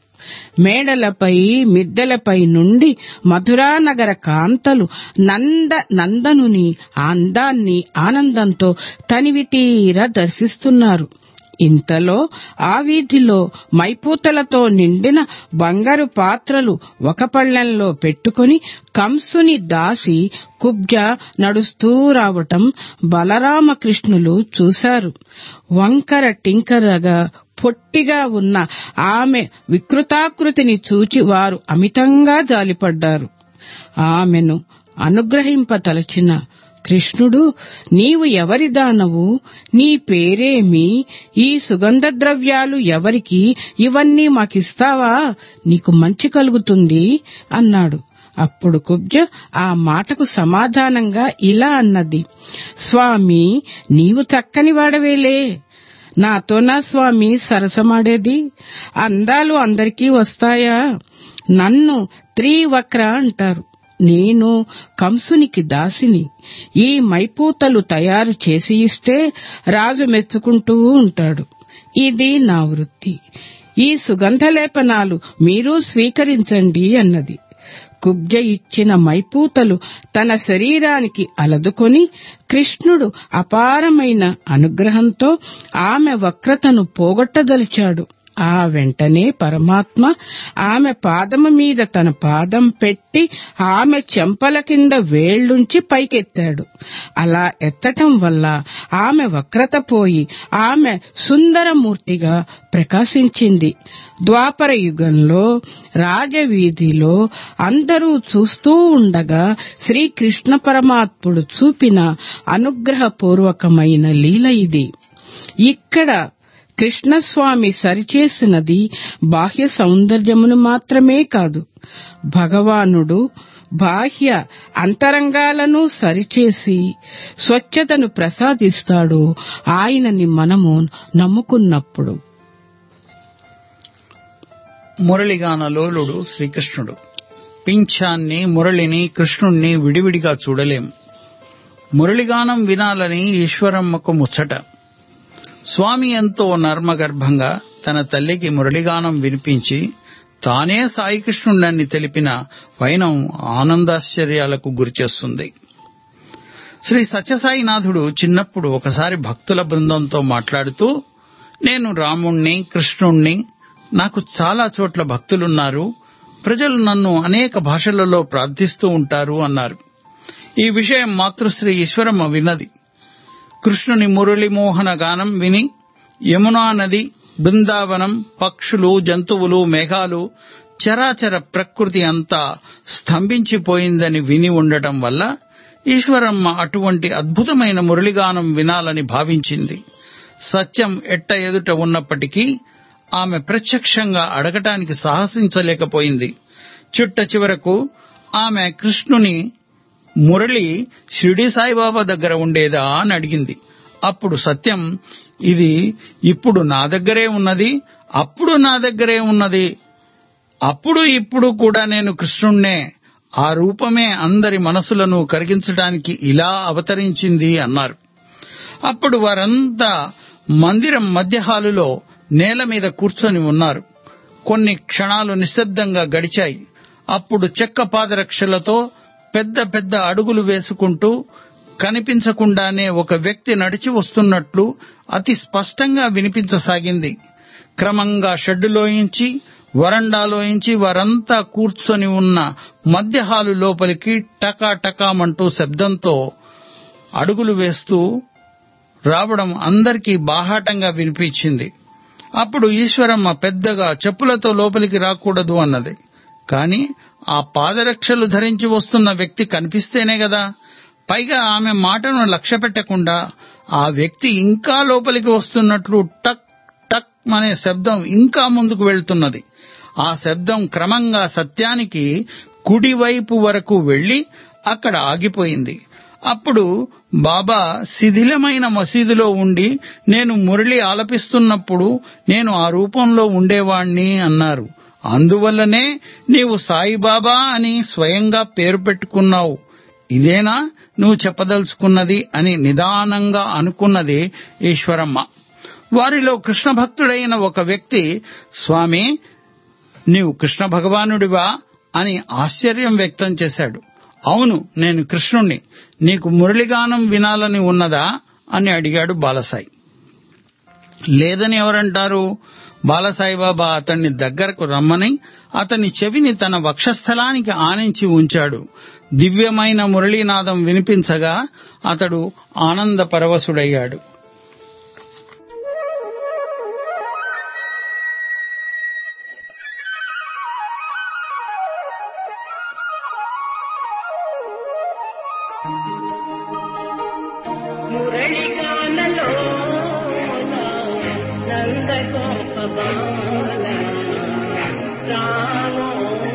F: మేడలపై మిద్దెలపై నుండి మధురానగర కాంతలు నంద నందనుని అందాన్ని ఆనందంతో తనివితీర దర్శిస్తున్నారు ఇంతలో ఆ వీధిలో మైపూతలతో నిండిన బంగారు పాత్రలు ఒక పళ్లెంలో పెట్టుకుని కంసుని దాసి కుబ్జ నడుస్తూ రావటం బలరామకృష్ణులు చూశారు వంకర టింకరగా పొట్టిగా ఉన్న ఆమె వికృతాకృతిని చూచి వారు అమితంగా జాలిపడ్డారు ఆమెను అనుగ్రహింపతలచిన కృష్ణుడు నీవు ఎవరి దానవు నీ పేరేమి ఈ సుగంధ ద్రవ్యాలు ఎవరికి ఇవన్నీ మాకిస్తావా నీకు మంచి కలుగుతుంది అన్నాడు అప్పుడు కుబ్జ ఆ మాటకు సమాధానంగా ఇలా అన్నది స్వామి నీవు చక్కని వాడవేలే నాతో నా స్వామి సరసమాడేది అందాలు అందరికీ వస్తాయా నన్ను త్రివక్ర అంటారు నేను కంసునికి దాసిని ఈ మైపూతలు తయారు చేసి ఇస్తే రాజు మెచ్చుకుంటూ ఉంటాడు ఇది నా వృత్తి ఈ సుగంధలేపనాలు మీరు స్వీకరించండి అన్నది కుబ్జ ఇచ్చిన మైపూతలు తన శరీరానికి అలదుకొని కృష్ణుడు అపారమైన అనుగ్రహంతో ఆమె వక్రతను పోగొట్టదలిచాడు ఆ వెంటనే పరమాత్మ ఆమె పాదము మీద తన పాదం పెట్టి ఆమె చెంపల కింద వేళ్లుంచి పైకెత్తాడు అలా ఎత్తటం వల్ల ఆమె వక్రత పోయి ఆమె సుందరమూర్తిగా ప్రకాశించింది ద్వాపర యుగంలో రాజవీధిలో అందరూ చూస్తూ ఉండగా శ్రీకృష్ణ పరమాత్ముడు చూపిన అనుగ్రహపూర్వకమైన లీల ఇది ఇక్కడ కృష్ణస్వామి సరిచేసినది బాహ్య సౌందర్యమును మాత్రమే కాదు భగవానుడు బాహ్య అంతరంగాలను సరిచేసి స్వచ్ఛతను ప్రసాదిస్తాడు ఆయనని మనము నమ్ముకున్నప్పుడు
E: మురళిగాన లోలుడు శ్రీకృష్ణుడు పింఛాన్ని మురళిని కృష్ణుణ్ణి విడివిడిగా చూడలేం మురళిగానం వినాలని ఈశ్వరమ్మకు ముచ్చట స్వామి ఎంతో నర్మగర్భంగా తన తల్లికి మురళిగానం వినిపించి తానే సాయికృష్ణుడని తెలిపిన వైనం ఆనందాశ్చర్యాలకు గురిచేస్తుంది శ్రీ సత్యసాయినాథుడు చిన్నప్పుడు ఒకసారి భక్తుల బృందంతో మాట్లాడుతూ నేను రాముణ్ణి కృష్ణుణ్ణి నాకు చాలా చోట్ల భక్తులున్నారు ప్రజలు నన్ను అనేక భాషలలో ప్రార్థిస్తూ ఉంటారు అన్నారు ఈ విషయం మాతృశ్రీ ఈశ్వరమ్మ విన్నది కృష్ణుని మురళిమోహన గానం విని యమునా నది బృందావనం పక్షులు జంతువులు మేఘాలు చరాచర ప్రకృతి అంతా స్తంభించిపోయిందని విని ఉండటం వల్ల ఈశ్వరమ్మ అటువంటి అద్భుతమైన మురళిగానం వినాలని భావించింది సత్యం ఎట్ట ఎదుట ఉన్నప్పటికీ ఆమె ప్రత్యక్షంగా అడగటానికి సాహసించలేకపోయింది చుట్ట చివరకు ఆమె కృష్ణుని మురళి షిరిడి సాయిబాబా దగ్గర ఉండేదా అని అడిగింది అప్పుడు సత్యం ఇది ఇప్పుడు నా దగ్గరే ఉన్నది అప్పుడు నా దగ్గరే ఉన్నది అప్పుడు ఇప్పుడు కూడా నేను కృష్ణుణ్ణే ఆ రూపమే అందరి మనసులను కరిగించడానికి ఇలా అవతరించింది అన్నారు అప్పుడు వారంతా మందిరం మధ్య హాలులో నేల మీద కూర్చొని ఉన్నారు కొన్ని క్షణాలు నిశ్శబ్దంగా గడిచాయి అప్పుడు చెక్క పాదరక్షలతో పెద్ద పెద్ద అడుగులు వేసుకుంటూ కనిపించకుండానే ఒక వ్యక్తి నడిచి వస్తున్నట్లు అతి స్పష్టంగా వినిపించసాగింది క్రమంగా షెడ్డులోంచి వరండాలోంచి వారంతా కూర్చొని ఉన్న మధ్య హాలు లోపలికి టకా టకామంటూ శబ్దంతో అడుగులు వేస్తూ రావడం అందరికీ బాహాటంగా వినిపించింది అప్పుడు ఈశ్వరమ్మ పెద్దగా చెప్పులతో లోపలికి రాకూడదు అన్నది కాని ఆ పాదరక్షలు ధరించి వస్తున్న వ్యక్తి కనిపిస్తేనే కదా పైగా ఆమె మాటను లక్ష్య పెట్టకుండా ఆ వ్యక్తి ఇంకా లోపలికి వస్తున్నట్లు టక్ టక్ అనే శబ్దం ఇంకా ముందుకు వెళ్తున్నది ఆ శబ్దం క్రమంగా సత్యానికి కుడివైపు వరకు వెళ్లి అక్కడ ఆగిపోయింది అప్పుడు బాబా శిథిలమైన మసీదులో ఉండి నేను మురళి ఆలపిస్తున్నప్పుడు నేను ఆ రూపంలో ఉండేవాణ్ణి అన్నారు అందువల్లనే నీవు సాయిబాబా అని స్వయంగా పేరు పెట్టుకున్నావు ఇదేనా నువ్వు చెప్పదలుచుకున్నది అని నిదానంగా అనుకున్నది ఈశ్వరమ్మ వారిలో కృష్ణ భక్తుడైన ఒక వ్యక్తి స్వామి నీవు కృష్ణ భగవానుడివా అని ఆశ్చర్యం వ్యక్తం చేశాడు అవును నేను కృష్ణుణ్ణి నీకు మురళిగానం వినాలని ఉన్నదా అని అడిగాడు బాలసాయి లేదని ఎవరంటారు బాలసాయిబాబా అతన్ని దగ్గరకు రమ్మని అతని చెవిని తన వక్షస్థలానికి ఆనించి ఉంచాడు దివ్యమైన మురళీనాదం వినిపించగా అతడు ఆనంద పరవశుడయ్యాడు
B: మురళిగానలో నంద గోప బాల రామో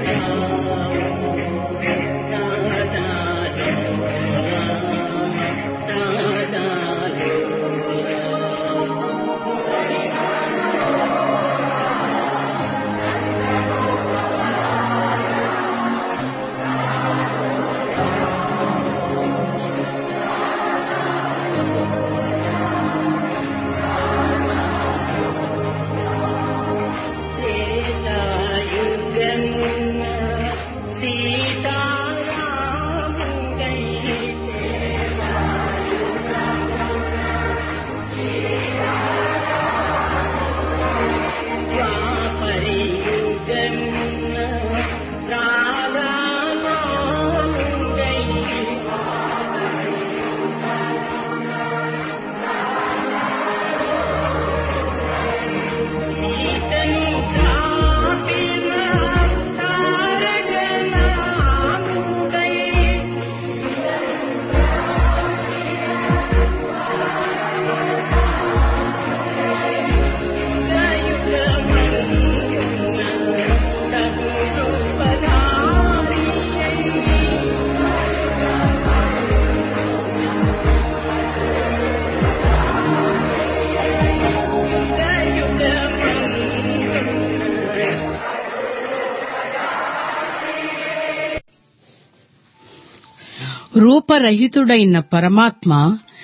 F: రూపరహితుడైన పరమాత్మ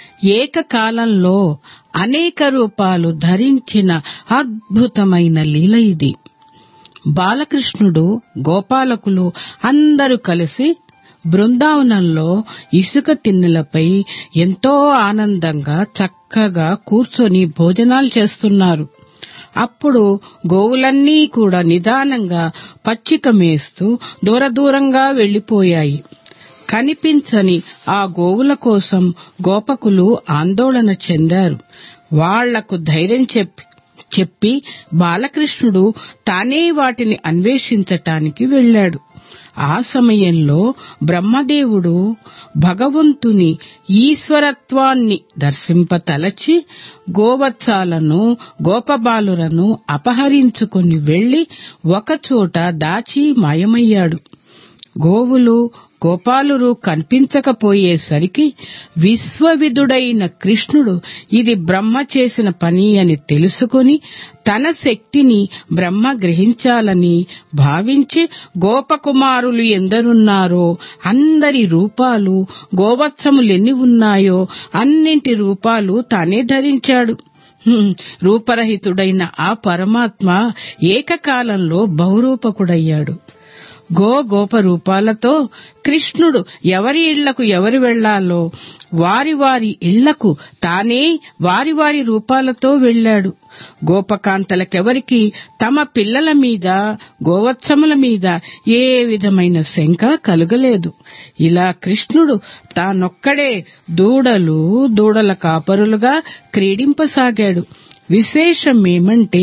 F: ఏకకాలంలో అనేక రూపాలు ధరించిన అద్భుతమైన లీల ఇది బాలకృష్ణుడు గోపాలకులు అందరూ కలిసి బృందావనంలో ఇసుక తిన్నెలపై ఎంతో ఆనందంగా చక్కగా కూర్చొని భోజనాలు చేస్తున్నారు అప్పుడు గోవులన్నీ కూడా నిదానంగా పచ్చిక మేస్తూ దూరదూరంగా వెళ్లిపోయాయి కనిపించని ఆ గోవుల కోసం గోపకులు ఆందోళన చెందారు వాళ్లకు ధైర్యం చెప్పి చెప్పి బాలకృష్ణుడు తానే వాటిని అన్వేషించటానికి వెళ్లాడు ఆ సమయంలో బ్రహ్మదేవుడు భగవంతుని ఈశ్వరత్వాన్ని దర్శింపతలచి గోవత్సాలను గోపబాలులను అపహరించుకుని వెళ్లి ఒకచోట దాచి మాయమయ్యాడు గోవులు గోపాలురు కనిపించకపోయేసరికి విశ్వవిధుడైన కృష్ణుడు ఇది బ్రహ్మ చేసిన పని అని తెలుసుకుని తన శక్తిని బ్రహ్మ గ్రహించాలని భావించి గోపకుమారులు ఎందరున్నారో అందరి రూపాలు గోవత్సములెన్ని ఉన్నాయో అన్నింటి రూపాలు తానే ధరించాడు హ్మ్, రూపరహితుడైన ఆ పరమాత్మ ఏకకాలంలో బహురూపకుడయ్యాడు గో గోప రూపాలతో కృష్ణుడు ఎవరి ఇళ్లకు ఎవరు వెళ్లాలో వారి వారి ఇళ్లకు తానే వారి వారి రూపాలతో వెళ్ళాడు గోపకాంతలకెవరికి తమ పిల్లల మీద గోవత్సముల మీద ఏ విధమైన శంక కలుగలేదు ఇలా కృష్ణుడు తానొక్కడే దూడలు దూడల కాపరులుగా క్రీడింపసాగాడు విశేషమేమంటే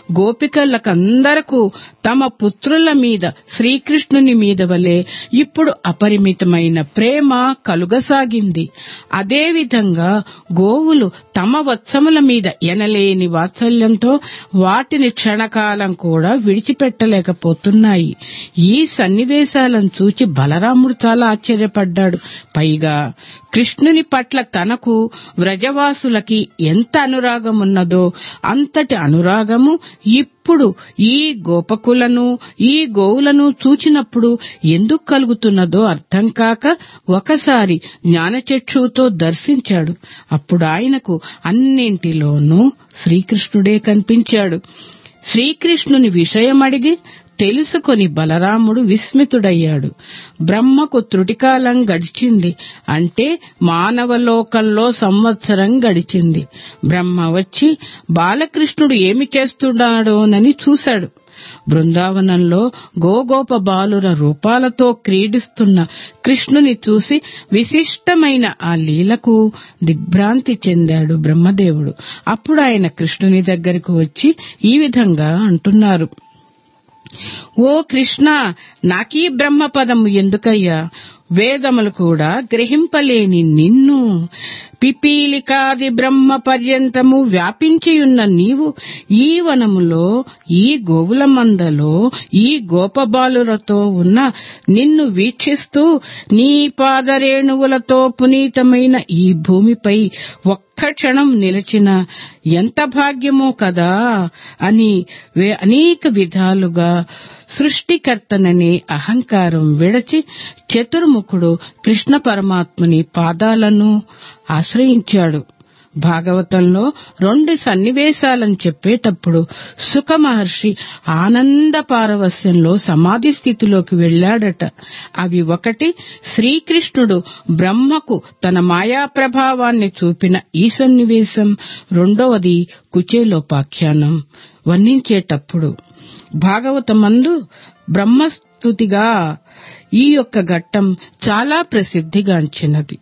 F: గోపికలకందరకు తమ పుత్రుల మీద శ్రీకృష్ణుని మీద వలె ఇప్పుడు అపరిమితమైన ప్రేమ కలుగసాగింది అదేవిధంగా గోవులు తమ వత్సముల మీద ఎనలేని వాత్సల్యంతో వాటిని క్షణకాలం కూడా విడిచిపెట్టలేకపోతున్నాయి ఈ సన్నివేశాలను చూచి బలరాముడు చాలా ఆశ్చర్యపడ్డాడు పైగా కృష్ణుని పట్ల తనకు వ్రజవాసులకి ఎంత అనురాగం ఉన్నదో అంతటి అనురాగము ఇప్పుడు ఈ గోపకులను ఈ గోవులను చూచినప్పుడు ఎందుకు కలుగుతున్నదో అర్థం కాక ఒకసారి జ్ఞానచక్షువుతో దర్శించాడు అప్పుడు ఆయనకు అన్నింటిలోనూ శ్రీకృష్ణుడే కనిపించాడు శ్రీకృష్ణుని విషయం అడిగి తెలుసుకొని బలరాముడు విస్మితుడయ్యాడు బ్రహ్మకు త్రుటికాలం గడిచింది అంటే మానవలోకంలో సంవత్సరం గడిచింది బ్రహ్మ వచ్చి బాలకృష్ణుడు ఏమి చేస్తున్నాడోనని చూశాడు బృందావనంలో గోగోప బాలుర రూపాలతో క్రీడిస్తున్న కృష్ణుని చూసి విశిష్టమైన ఆ లీలకు దిగ్భ్రాంతి చెందాడు బ్రహ్మదేవుడు అప్పుడు ఆయన కృష్ణుని దగ్గరకు వచ్చి ఈ విధంగా అంటున్నారు ఓ కృష్ణ నాకీ బ్రహ్మపదము ఎందుకయ్యా వేదములు కూడా గ్రహింపలేని నిన్ను పిపీలికాది బ్రహ్మ పర్యంతము వ్యాపించియున్న నీవు ఈ వనములో ఈ గోవుల మందలో ఈ గోపబాలులతో ఉన్న నిన్ను వీక్షిస్తూ నీ పాదరేణువులతో పునీతమైన ఈ భూమిపై ఒక్క క్షణం నిలిచిన ఎంత భాగ్యమో కదా అని వే- అనేక విధాలుగా సృష్టికర్తననే అహంకారం విడచి చతుర్ముఖుడు కృష్ణ పరమాత్ముని పాదాలను ఆశ్రయించాడు భాగవతంలో రెండు సన్నివేశాలను చెప్పేటప్పుడు సుఖ మహర్షి ఆనంద పారవస్యంలో సమాధి స్థితిలోకి వెళ్లాడట అవి ఒకటి శ్రీకృష్ణుడు బ్రహ్మకు తన మాయా ప్రభావాన్ని చూపిన ఈ సన్నివేశం రెండవది కుచేలోపాఖ్యానం వర్ణించేటప్పుడు భాగవతమందు బ్రహ్మస్తుతిగా ఈ యొక్క ఘట్టం చాలా ప్రసిద్ధిగాంచినది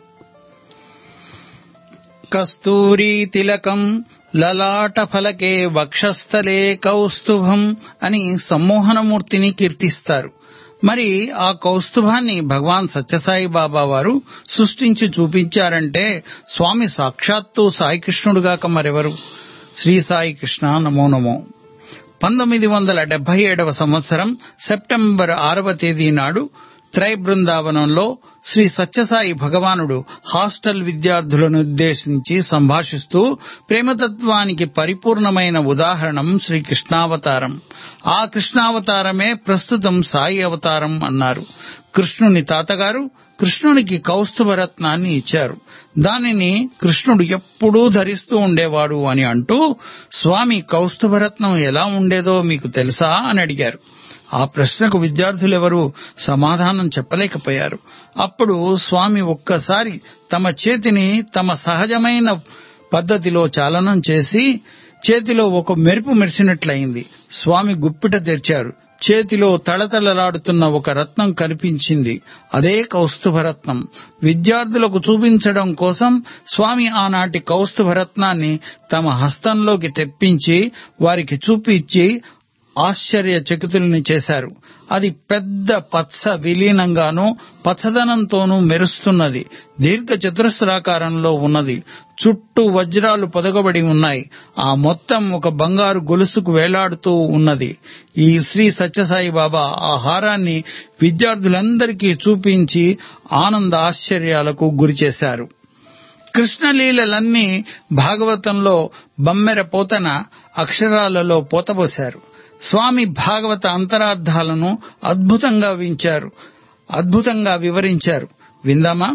E: కస్తూరీ తిలకం లలాట ఫలకే వక్షస్థలే కౌస్తుభం అని సమ్మోహనమూర్తిని కీర్తిస్తారు మరి ఆ కౌస్తుభాన్ని భగవాన్ సత్యసాయి బాబా వారు సృష్టించి చూపించారంటే స్వామి సాక్షాత్తు సాయికృష్ణుడుగాక మరెవరు శ్రీ సాయి కృష్ణ నమో నమో పంతొమ్మిది వందల డెబ్బై ఏడవ సంవత్సరం సెప్టెంబర్ ఆరవ తేదీ నాడు త్రై బృందావనంలో శ్రీ సత్యసాయి భగవానుడు హాస్టల్ విద్యార్థులను ఉద్దేశించి సంభాషిస్తూ ప్రేమతత్వానికి పరిపూర్ణమైన ఉదాహరణం శ్రీ కృష్ణావతారం ఆ కృష్ణావతారమే ప్రస్తుతం సాయి అవతారం అన్నారు కృష్ణుని తాతగారు కృష్ణునికి కౌస్తుభరత్నాన్ని ఇచ్చారు దానిని కృష్ణుడు ఎప్పుడూ ధరిస్తూ ఉండేవాడు అని అంటూ స్వామి కౌస్తుభరత్నం ఎలా ఉండేదో మీకు తెలుసా అని అడిగారు ఆ ప్రశ్నకు విద్యార్థులెవరూ సమాధానం చెప్పలేకపోయారు అప్పుడు స్వామి ఒక్కసారి తమ చేతిని తమ సహజమైన పద్ధతిలో చాలనం చేసి చేతిలో ఒక మెరుపు మెరిసినట్లయింది స్వామి గుప్పిట తెరిచారు చేతిలో తళతళలాడుతున్న ఒక రత్నం కనిపించింది అదే కౌస్తుభరత్నం విద్యార్థులకు చూపించడం కోసం స్వామి ఆనాటి కౌస్తుభరత్నాన్ని తమ హస్తంలోకి తెప్పించి వారికి చూపించి ఆశ్చర్యచకితుల్ని చేశారు అది పెద్ద పచ్చ విలీనంగానూ పచ్చదనంతోనూ మెరుస్తున్నది దీర్ఘ చతురస్రాకారంలో ఉన్నది చుట్టూ వజ్రాలు పొదగబడి ఉన్నాయి ఆ మొత్తం ఒక బంగారు గొలుసుకు వేలాడుతూ ఉన్నది ఈ శ్రీ సత్యసాయి బాబా ఆ హారాన్ని విద్యార్థులందరికీ చూపించి ఆనంద ఆశ్చర్యాలకు గురిచేశారు కృష్ణలీలలన్నీ భాగవతంలో బమ్మెర పోతన అక్షరాలలో పోతబోశారు స్వామి భాగవత అంతరార్థాలను అద్భుతంగా వించారు అద్భుతంగా వివరించారు విందామా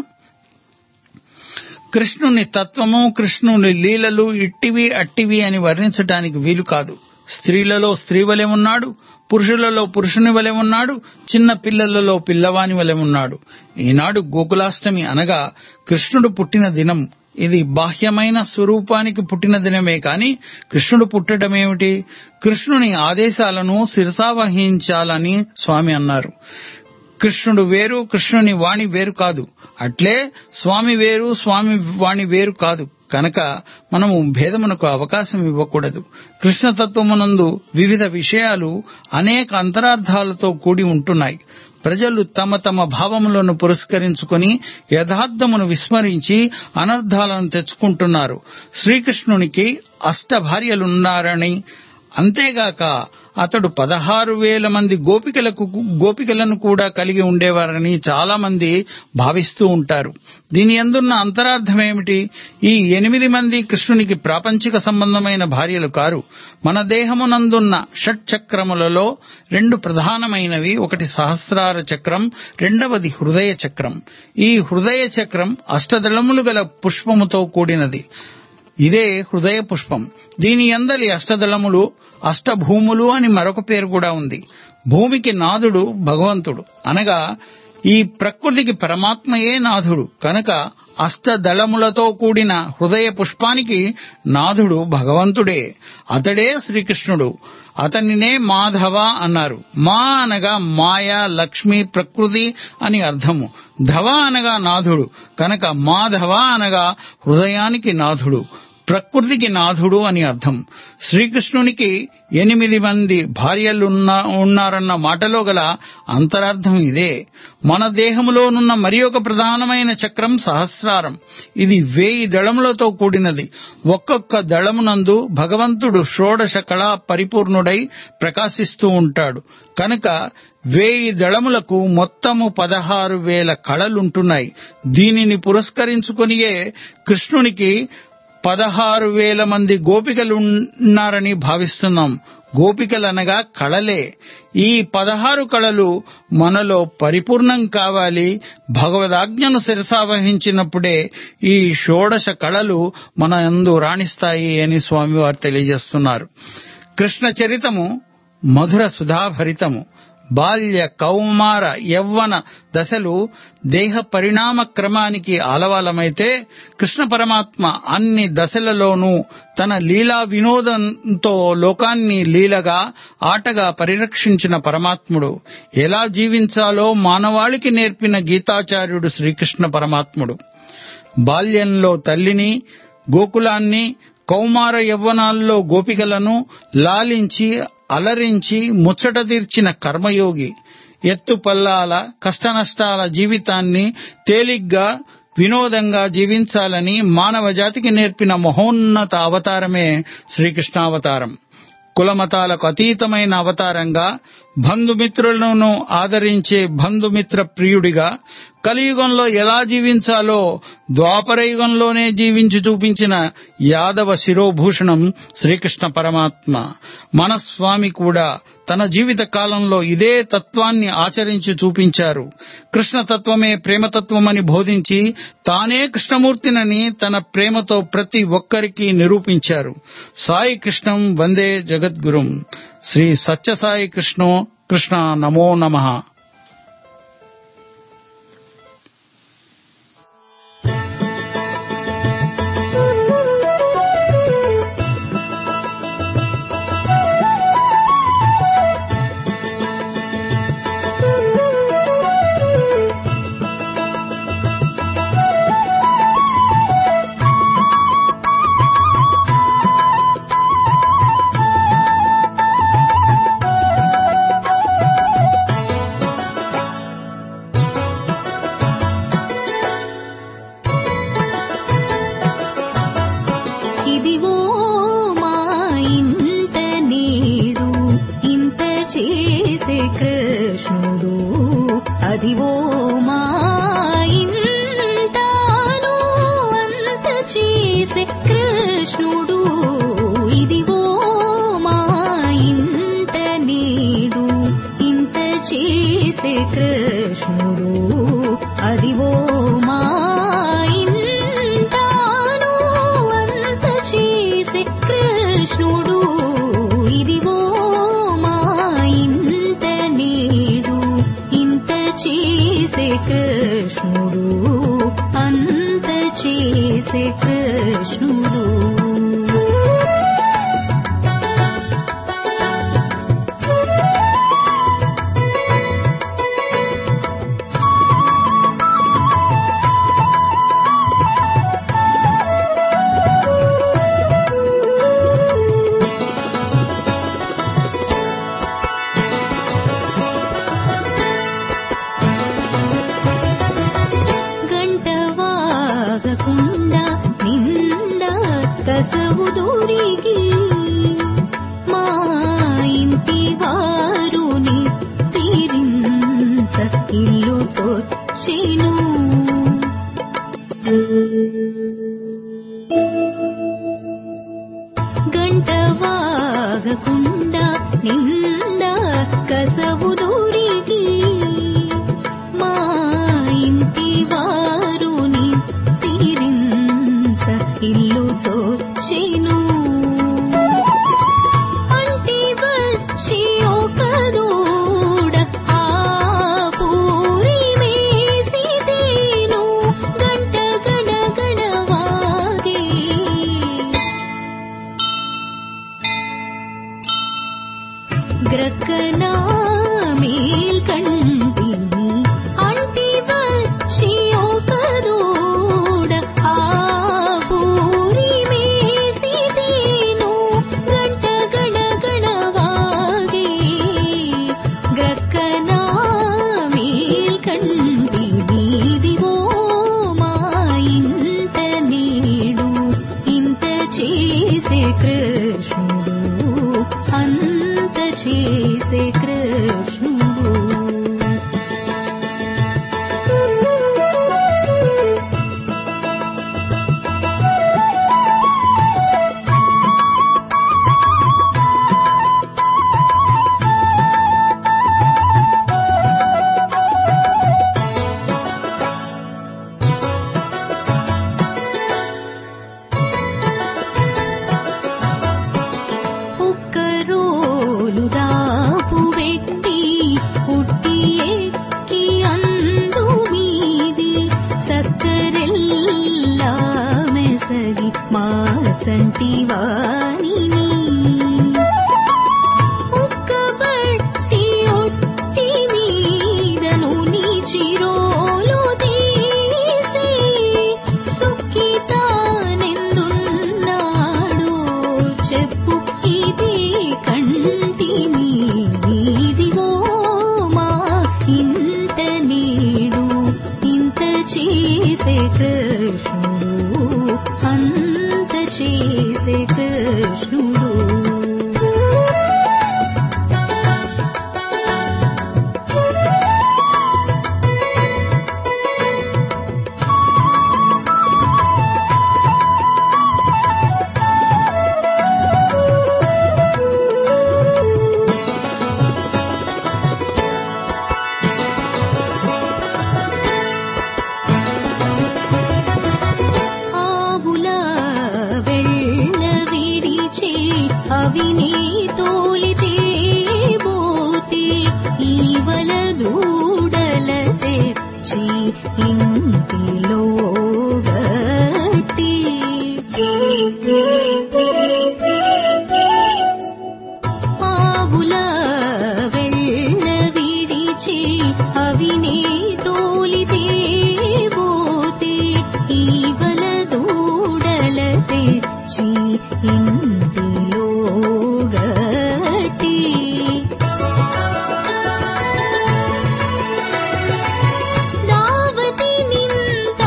E: కృష్ణుని తత్వము కృష్ణుని లీలలు ఇట్టివి అట్టివి అని వర్ణించటానికి వీలు కాదు స్త్రీలలో స్త్రీ వలె ఉన్నాడు పురుషులలో పురుషుని వలె ఉన్నాడు చిన్న పిల్లలలో పిల్లవాని వలె ఉన్నాడు ఈనాడు గోకులాష్టమి అనగా కృష్ణుడు పుట్టిన దినం ఇది బాహ్యమైన స్వరూపానికి పుట్టిన దినమే కాని కృష్ణుడు పుట్టడమేమిటి కృష్ణుని ఆదేశాలను శిరసావహించాలని స్వామి అన్నారు కృష్ణుడు వేరు కృష్ణుని వాణి వేరు కాదు అట్లే స్వామి వేరు స్వామి వాణి వేరు కాదు కనుక మనము భేదమునకు అవకాశం ఇవ్వకూడదు కృష్ణతత్వమునందు వివిధ విషయాలు అనేక అంతరార్థాలతో కూడి ఉంటున్నాయి ప్రజలు తమ తమ భావములను పురస్కరించుకొని యథార్థమును విస్మరించి అనర్థాలను తెచ్చుకుంటున్నారు శ్రీకృష్ణునికి అష్ట భార్యలున్నారని అంతేగాక అతడు పదహారు వేల మంది గోపికలకు గోపికలను కూడా కలిగి ఉండేవారని చాలా మంది భావిస్తూ ఉంటారు దీని ఎందున్న అంతరార్థమేమిటి ఈ ఎనిమిది మంది కృష్ణునికి ప్రాపంచిక సంబంధమైన భార్యలు కారు మన దేహమునందున్న షట్ చక్రములలో రెండు ప్రధానమైనవి ఒకటి సహస్రార చక్రం రెండవది హృదయ చక్రం ఈ హృదయ చక్రం అష్టదళములు గల పుష్పముతో కూడినది ఇదే హృదయ పుష్పం దీని అందలి అష్టదళములు అష్టభూములు అని మరొక పేరు కూడా ఉంది భూమికి నాథుడు భగవంతుడు అనగా ఈ ప్రకృతికి పరమాత్మయే నాథుడు కనుక అష్టదళములతో కూడిన హృదయ పుష్పానికి నాథుడు భగవంతుడే అతడే శ్రీకృష్ణుడు అతనినే మాధవ అన్నారు మా అనగా మాయ లక్ష్మి ప్రకృతి అని అర్థము ధవ అనగా నాథుడు కనుక మాధవ అనగా హృదయానికి నాథుడు ప్రకృతికి నాథుడు అని అర్థం శ్రీకృష్ణునికి ఎనిమిది మంది భార్యలు ఉన్నారన్న మాటలో గల అంతరార్థం ఇదే మన దేహములోనున్న మరి ఒక ప్రధానమైన చక్రం సహస్రారం ఇది వేయి దళములతో కూడినది ఒక్కొక్క దళమునందు భగవంతుడు షోడశ కళా పరిపూర్ణుడై ప్రకాశిస్తూ ఉంటాడు కనుక వేయి దళములకు మొత్తము పదహారు వేల కళలుంటున్నాయి దీనిని పురస్కరించుకొనియే కృష్ణునికి పదహారు వేల మంది గోపికలు ఉన్నారని భావిస్తున్నాం గోపికలనగా కళలే ఈ పదహారు కళలు మనలో పరిపూర్ణం కావాలి భగవదాజ్ఞను శిరసావహించినప్పుడే ఈ షోడశ కళలు మన అందు రాణిస్తాయి అని స్వామివారు తెలియజేస్తున్నారు కృష్ణ చరితము మధుర సుధాభరితము బాల్య కౌమార యవ్వన దశలు దేహ పరిణామ క్రమానికి ఆలవాలమైతే కృష్ణ పరమాత్మ అన్ని దశలలోనూ తన లీలా వినోదంతో లోకాన్ని లీలగా ఆటగా పరిరక్షించిన పరమాత్ముడు ఎలా జీవించాలో మానవాళికి నేర్పిన గీతాచార్యుడు శ్రీకృష్ణ పరమాత్ముడు బాల్యంలో తల్లిని గోకులాన్ని కౌమార యవ్వనాల్లో గోపికలను లాలించి అలరించి ముచ్చట తీర్చిన కర్మయోగి ఎత్తుపల్లాల కష్టనష్టాల జీవితాన్ని తేలిగ్గా వినోదంగా జీవించాలని మానవ జాతికి నేర్పిన మహోన్నత అవతారమే శ్రీకృష్ణావతారం కులమతాలకు అతీతమైన అవతారంగా బంధుమిత్రులను ఆదరించే బంధుమిత్ర ప్రియుడిగా కలియుగంలో ఎలా జీవించాలో ద్వాపరయుగంలోనే జీవించి చూపించిన యాదవ శిరోభూషణం శ్రీకృష్ణ పరమాత్మ మన స్వామి కూడా తన జీవిత కాలంలో ఇదే తత్వాన్ని ఆచరించి చూపించారు కృష్ణతత్వమే ప్రేమతత్వమని బోధించి తానే కృష్ణమూర్తినని తన ప్రేమతో ప్రతి ఒక్కరికి నిరూపించారు సాయి కృష్ణం వందే జగద్గురుం శ్రీ సత్యసాయి కృష్ణో కృష్ణ నమో నమః
G: ఆ
H: అదివో మా ఇంటాను అంత చేసే కృష్ణుడు ఇదివో మా ఇంట నేడు ఇంత చేసే కృష్ణుడు అదివో మా ఇంటాను అంత చేసే కృష్ణుడు ఇదివో మా ఇంట నేడు ఇంత చేసే కృష్ణుడు అంత చేసే కృష్ణుడు గంటవాగకుండా నిండా కసవు దూరిగి మా ఇంటి వారుని తీరించ ఇల్లు చొచ్చెను గంటవాగకుండా నిండా కసవు దూరిగి మా ఇంటి వారుని తీరించ ఇల్లు చొచ్చెను అంటి వచ్చి ఒక దూడ ఆ పూరి మేసిదేను గంట గణ గణవాగే గ్రక్కనా మేల్ కంటిని అంటి వచ్చి ఒక దూడ ఆ పూరి మేసిదేను గంట గణ గణవాగే గ్రక్కనా మేల్ కంటిని ఇదివో మా ఇంట నేడు ఇంత చేసే కృష్ణుడు అంత చేసే కృష్ణుడు ఒక్కరోలు దాపు వెట్టి పుట్టి ఎక్కి అందు మీది సక్కరెల్లా మెసగి మా చంటి వాణిని ఒక్కబట్టి ఒట్టి మీదను నీ చిరోలు తీసి సుఖితానెందున్నాడో చెప్పు ఇది కంటి మీదివో మా ఇంత నీడు ఇంత చేసే కృష్ణుడు అంత చేసే కృష్ణుడు ఆవుల వెళ్ళ విడిచి అవిని తోలితే పోతే ఈవల దూడల తెచ్చి ఇంటిలో గట్టి ఆవుల వెళ్ళ విడిచి అవిని తోలితే పోతే ఈవల దూడల తెచ్చి ఇంటిలో గట్టి దావతి నింత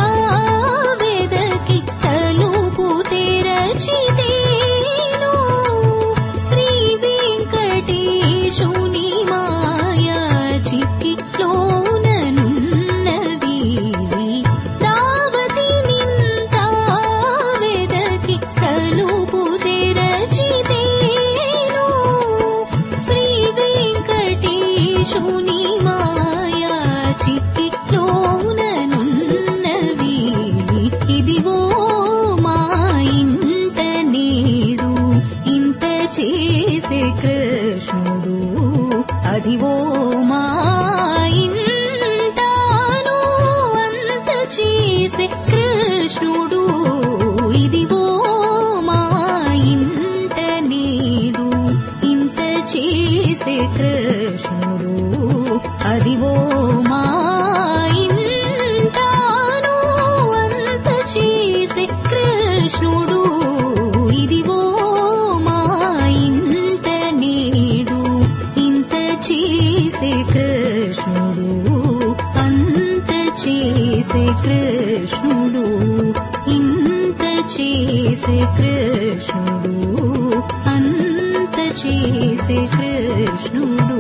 H: ఇట్లోననున్నవి ఇదివో మా ఇంట నేడు ఇంత చేసే కృష్ణుడు అదివో మా ఇంటాను అంత చేసే కృష్ణుడు ఇదివో మా ఇంట నేడు ఇంత చేసే కృష్ణుడు అదివో మా ఇంటాను అంత చేసే కృష్ణుడు ఇదివో మా ఇంట నేడు ఇంత చేసే కృష్ణుడు అంత చేసే కృష్ణుడు ఇంత చేసే కృష్ణుడు అంత చేసే కృష్ణుడు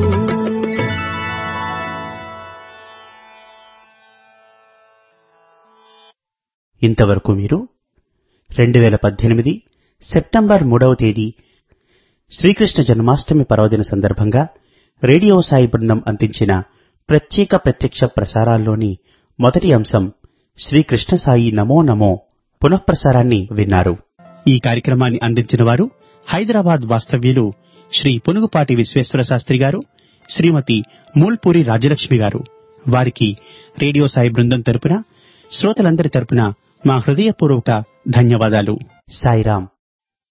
A: ఇంతవరకు మీరు రెండు వేల పద్దెనిమిది సెప్టెంబర్ మూడవ తేదీ శ్రీకృష్ణ జన్మాష్టమి పర్వదిన సందర్భంగా రేడియో సాయి బృందం అందించిన ప్రత్యేక ప్రత్యక్ష ప్రసారాల్లోని మొదటి అంశం శ్రీకృష్ణ సాయి నమో నమో పునఃప్రసారాన్ని విన్నారు ఈ కార్యక్రమాన్ని అందించిన వారు హైదరాబాద్ వాస్తవ్యులు శ్రీ పునుగుపాటి విశ్వేశ్వర శాస్త్రి గారు శ్రీమతి మూల్పూరి రాజలక్ష్మి గారు వారికి రేడియో సాయి బృందం తరపున శ్రోతలందరి తరపున మా హృదయపూర్వక ధన్యవాదాలు సాయిరాం